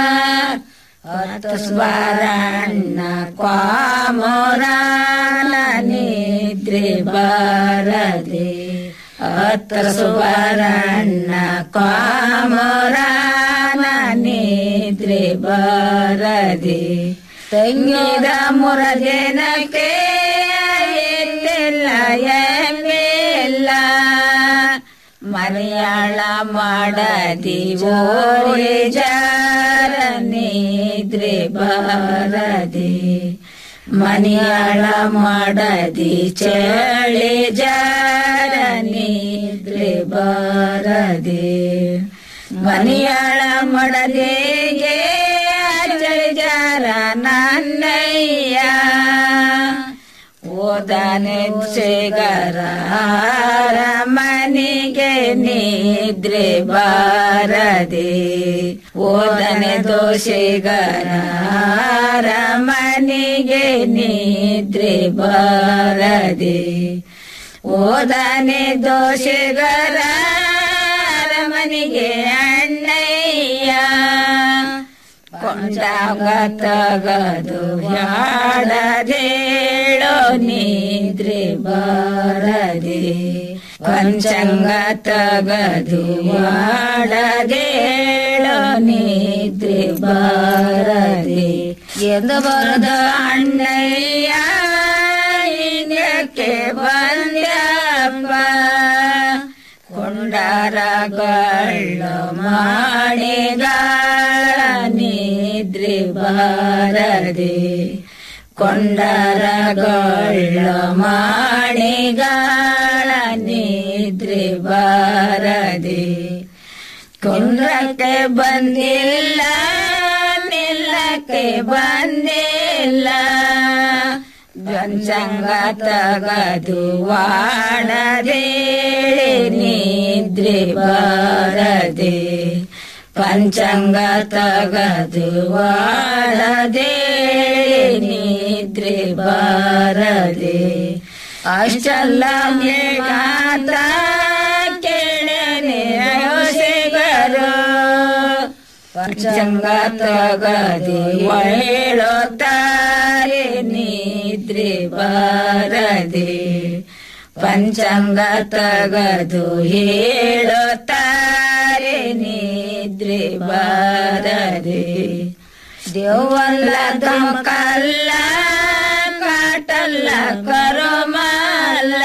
ಸ್ಮರಣ್ಣ ಕ್ವಾಮೋರಾನ ನಿದ್ರೆ ಬಾರದೆ ಹತ್ರ ಸುವರಣ್ಣ ಕ್ವಾಮೋರಾನ ನಿದ್ರೆ ಬಾರದೆ ತಂಗಿದ ಮುರಜನಕ್ಕೆ ಎದ್ದೆಲ್ಲ ಎಂಗೆಲ್ಲ ಮಲಯಾಳ ಮಾಡದಿ ಓರೆ ಜಾರ ನಿದ್ರೆ ಬಾರದೆ ಮಲಯಾಳ ಮಾಡದಿ ಚಳಿ ಜಾರ ನಿದ್ರೆ ಬಾರದೆ ಮಲಯಾಳ ಮಾಡದೆಗೆ ಚಳಿ ಜಾರ ನನ್ನಯ್ಯ ಓದನೆ ಸೇಗರ ಮನೆಗೆ ನಿದ್ರೆ ಬಾರದೆ ಓದನೆ ದೋಷೆಗರ ಮನೆಗೆ ನಿದ್ರೆ ಬಾರದೆ ಓದನೆ ದೋಷೆಗರ ಮನೆಗೆ ಅಣ್ಣಯ್ಯ ಕೊಂಡಾಗ ತಗದು ಹಾಡದೇಳೋ ನಿದ್ರೆ ಬಾರದೆ ಪಂಚಂಗ ತಗದು ಮಾಡದೇಳೋ ನಿದ್ರೆ ಬಾರದೆ ಎಂದು ಬರದ ಅಣ್ಣಯ್ಯ ಇನ್ನಕ್ಕೆ ಬಂದ್ಯಪ್ಪ ಕೊಂಡಾರಗಳ ಮಾಡಿಗಳ ನಿದ್ರೆ ಬಾರದೆ ಕೊಂಡಾರಗಳ ಮಾಡಿಗಳ ನಿದ್ರೆ ಬಾರದೆ ಕೊಂಡ್ರಕ್ಕೆ ಬಂದಿಲ್ಲ ನಿಲ್ಲಕ್ಕೆ ಬಂದಿಲ್ಲ ಗಂಜಂಗ ತಗದು ವಾಡದೇಳೆ ನಿದ್ರೆ ಬಾರದೆ ಪಂಚಂಗ ತಗದು ವಾಡದೇಳೆ ನಿದ್ರೆ ಬಾರದೆ ಅಷ್ಟಲ್ಲ ಮೇಘಾತ ಕೇಳನೆ ಯೋಸೆಗರು ಪಂಚಂಗ ತಗದಿ ಒಳ್ಳುತ್ತಾರೆ ನಿದ್ರೆ ಬಾರದೆ ಪಂಚಂಗ ತಗದು ಹೇಳುತ್ತಾರೆ ನಿದ್ರೆ ಬಾರದೆ ದೇವಲ್ಲ ದಮಕಲ್ಲ ಕಾಟಲ್ಲ ಕರಮಲ್ಲ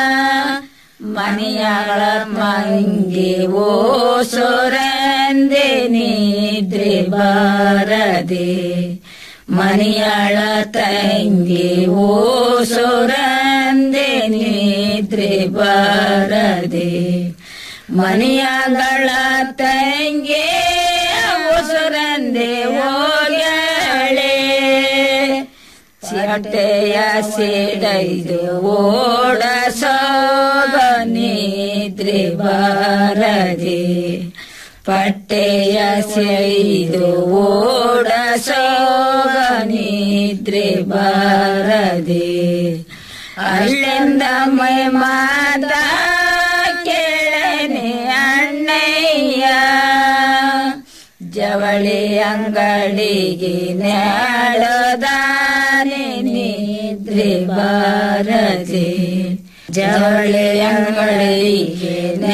ಮನೆಯಗಳ ಮಂಗಿ ಓ ಸೊರಂದೆ ನಿದ್ರೆ ಬಾರದೆ ಮನೆಯಳ ತಂಗಿ ಓ ಸೊರಂದೆ ನಿದ್ರೆ ಬಾರದೆ ಮನೆಯಗಳ ತಂಗಿ ಸೊರಂದೆ ಓಗ್ಯಾಳೆ ಚಿರಟೆಯ ಸಿಡೈದು ಓಡ ಸೋಗ ನಿದ್ರೆ ಬಾರದೆ ಪಟ್ಟೆಯ ಸೈದು ಓಡ ಸೋಗ ನಿದ್ರೆ ಬಾರದೆ ಅಲ್ಲಿಂದ ಮೈ ಮಾತ ಕೇಳನೆ ಅಣ್ಣಯ್ಯ ಜವಳಿ ಅಂಗಡಿಗೆ ನಾಡದಾನೆ ನಿದ್ರೆ ಬಾರದೆ ಜವಳಿ ಅಂಗಡಿಗೆ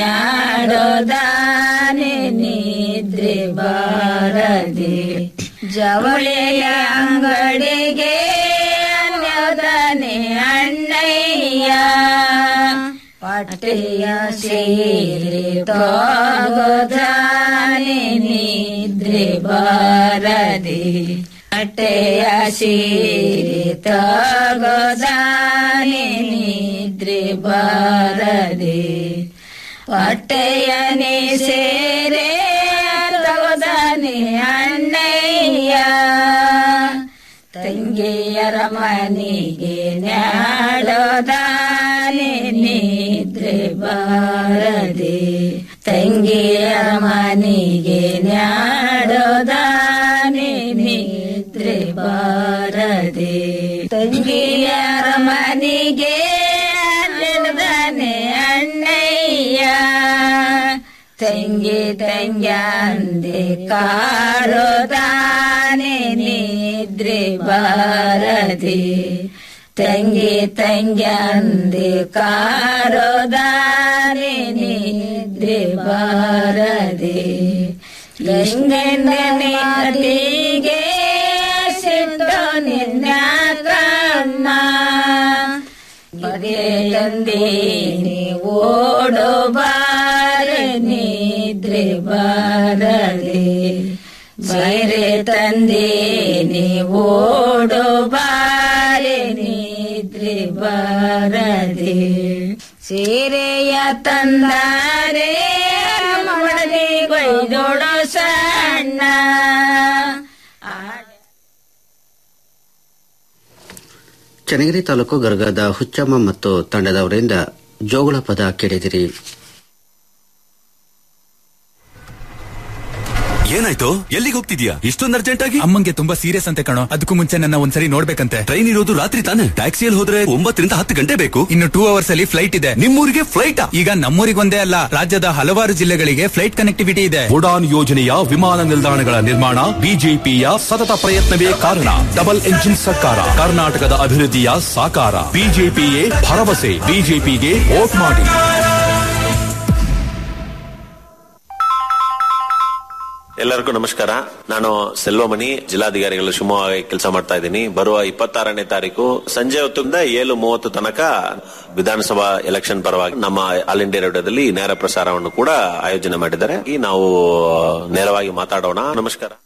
ನಾಡದಾನೆ ನಿದ್ರೆ ಬಾರದೆ ಜವಳಿಯ ಅಂಗಡಿಗೆ ಅನ್ನದಾನೆ ಅಣ್ಣಯ್ಯ ಪಟ್ಟೆಯ ಸೇರಿ ತೋಗೋದಾನೆ ನಿದ್ರೆ ಬಾರದೆ ಪಟ್ಟೆಯ ಸೇರಿ ತಗೋದಾನೆ ನಿದ್ರೆ ಬಾರದೆ ಪಟ್ಟೆಯನೇ ಸೇರೆ ತಗೋದಾನೆ ಅಣ್ಣಯ್ಯ ತಂಗಿಯರ ಮನೆಗೆ ನಾಡೋದಾನೆ ನಿದ್ರೆ ಬಾರದೆ ತಂಗಿಯರ ಮನೆಗೆ ನಾಡೋದಾನೆ ನಿದ್ರೆ ಬಾರದೆ ತಂಗಿಯರ ಮನೆಗೆ ನಡೆದಾನೆ ಅಣ್ಣಯ್ಯ ತಂಗಿ ತಂಗ್ಯಾಂದೆ ಕಾಡೋದಾನೆ ನಿದ್ರೆ ಬಾರದೆ ತಂಗಿ ತಂಗ್ಯಾಂದೆ ಕಾಡೋದಾನೆ ನಿದ್ರೆ ಬಾರದೆ ಗಂಗನಿಗೆ ಸಿಟ್ಟು ನಿನ್ನ ಕಣ್ಣ ತಂದೇನೆ ಓಡೋ ಬಾರ ನಿದ್ರೆ ಬಾರದೆ ಬೈರೆ ತಂದೇನೆ ಓಡೋ ಬಾರೆ ನಿದ್ರೆ ಬಾರದೆ ಸೀರೆಯ ತಂದಾರೆ ಮಡದಿ ಬೈದೋಡೋ ಸಣ್ಣ ಚನ್ನಗಿರಿ ತಾಲೂಕು ಗರ್ಗದ ಹುಚ್ಚಮ್ಮ ಮತ್ತು ತಂಡದವರಿಂದ ಜೋಗುಳ ಪದ ಕೇಳಿದಿರಿ ಏನಾಯ್ತು ಎಲ್ಲಿಗೆ ಹೋಗ್ತಿದ್ಯಾ ಇಷ್ಟೊಂದು ಅರ್ಜೆಂಟ್ ಆಗಿ ಅಮ್ಮಂಗೆ ತುಂಬಾ ಸೀರಿಯಸ್ ಅಂತೆ ಕಣೋ ಅದಕ್ಕೂ ಮುಂಚೆ ನನ್ನ ಒಂದ್ಸರಿ ನೋಡ್ಬೇಕಂತೆ ಟ್ರೈನ್ ಇರೋದು ರಾತ್ರಿ ತಾನೆ ಟ್ಯಾಕ್ಸಿಯಲ್ಲಿ ಹೋದ್ರೆ ಒಂಬತ್ತರಿಂದ ಹತ್ತು ಗಂಟೆ ಬೇಕು ಇನ್ನು ಟೂ ಅವರ್ಸ್ ಅಲ್ಲಿ ಫ್ಲೈಟ್ ಇದೆ ನಿಮ್ಮೂರಿಗೆ ಫ್ಲೈಟ್ ಈಗ ನಮ್ಮೂರಿಗೊಂದೇ ಅಲ್ಲ ರಾಜ್ಯದ ಹಲವಾರು ಜಿಲ್ಲೆಗಳಿಗೆ ಫ್ಲೈಟ್ ಕನೆಕ್ಟಿವಿಟಿ ಇದೆ ಉಡಾನ್ ಯೋಜನೆಯ ವಿಮಾನ ನಿಲ್ದಾಣಗಳ ನಿರ್ಮಾಣ ಬಿಜೆಪಿಯ ಸತತ ಪ್ರಯತ್ನವೇ ಕಾರಣ ಡಬಲ್ ಎಂಜಿನ್ ಸರ್ಕಾರ ಕರ್ನಾಟಕದ ಅಭಿವೃದ್ಧಿಯ ಸಾಕಾರ ಬಿಜೆಪಿಯೇ ಭರವಸೆ ಬಿಜೆಪಿಗೆ ವೋಟ್ ಮಾಡಿ ಎಲ್ಲರಿಗೂ ನಮಸ್ಕಾರ ನಾನು ಸೆಲ್ವಮಣಿ ಜಿಲ್ಲಾಧಿಕಾರಿಗಳು ಶಿವಮೊಗ್ಗ ಕೆಲಸ ಮಾಡ್ತಾ ಇದ್ದೀನಿ ಬರುವ ಇಪ್ಪತ್ತಾರನೇ ತಾರೀಕು ಸಂಜೆ ಹೊತ್ತಿಂದ ಏಳು ಮೂವತ್ತು ತನಕ ವಿಧಾನಸಭಾ ಎಲೆಕ್ಷನ್ ಪರವಾಗಿ ನಮ್ಮ ಆಲ್ ಇಂಡಿಯಾ ರೇಡಿಯೋದಲ್ಲಿ ನೇರ ಪ್ರಸಾರವನ್ನು ಕೂಡ ಆಯೋಜನೆ ಮಾಡಿದ್ದಾರೆ ಈ ನಾವು ನೇರವಾಗಿ ಮಾತಾಡೋಣ ನಮಸ್ಕಾರ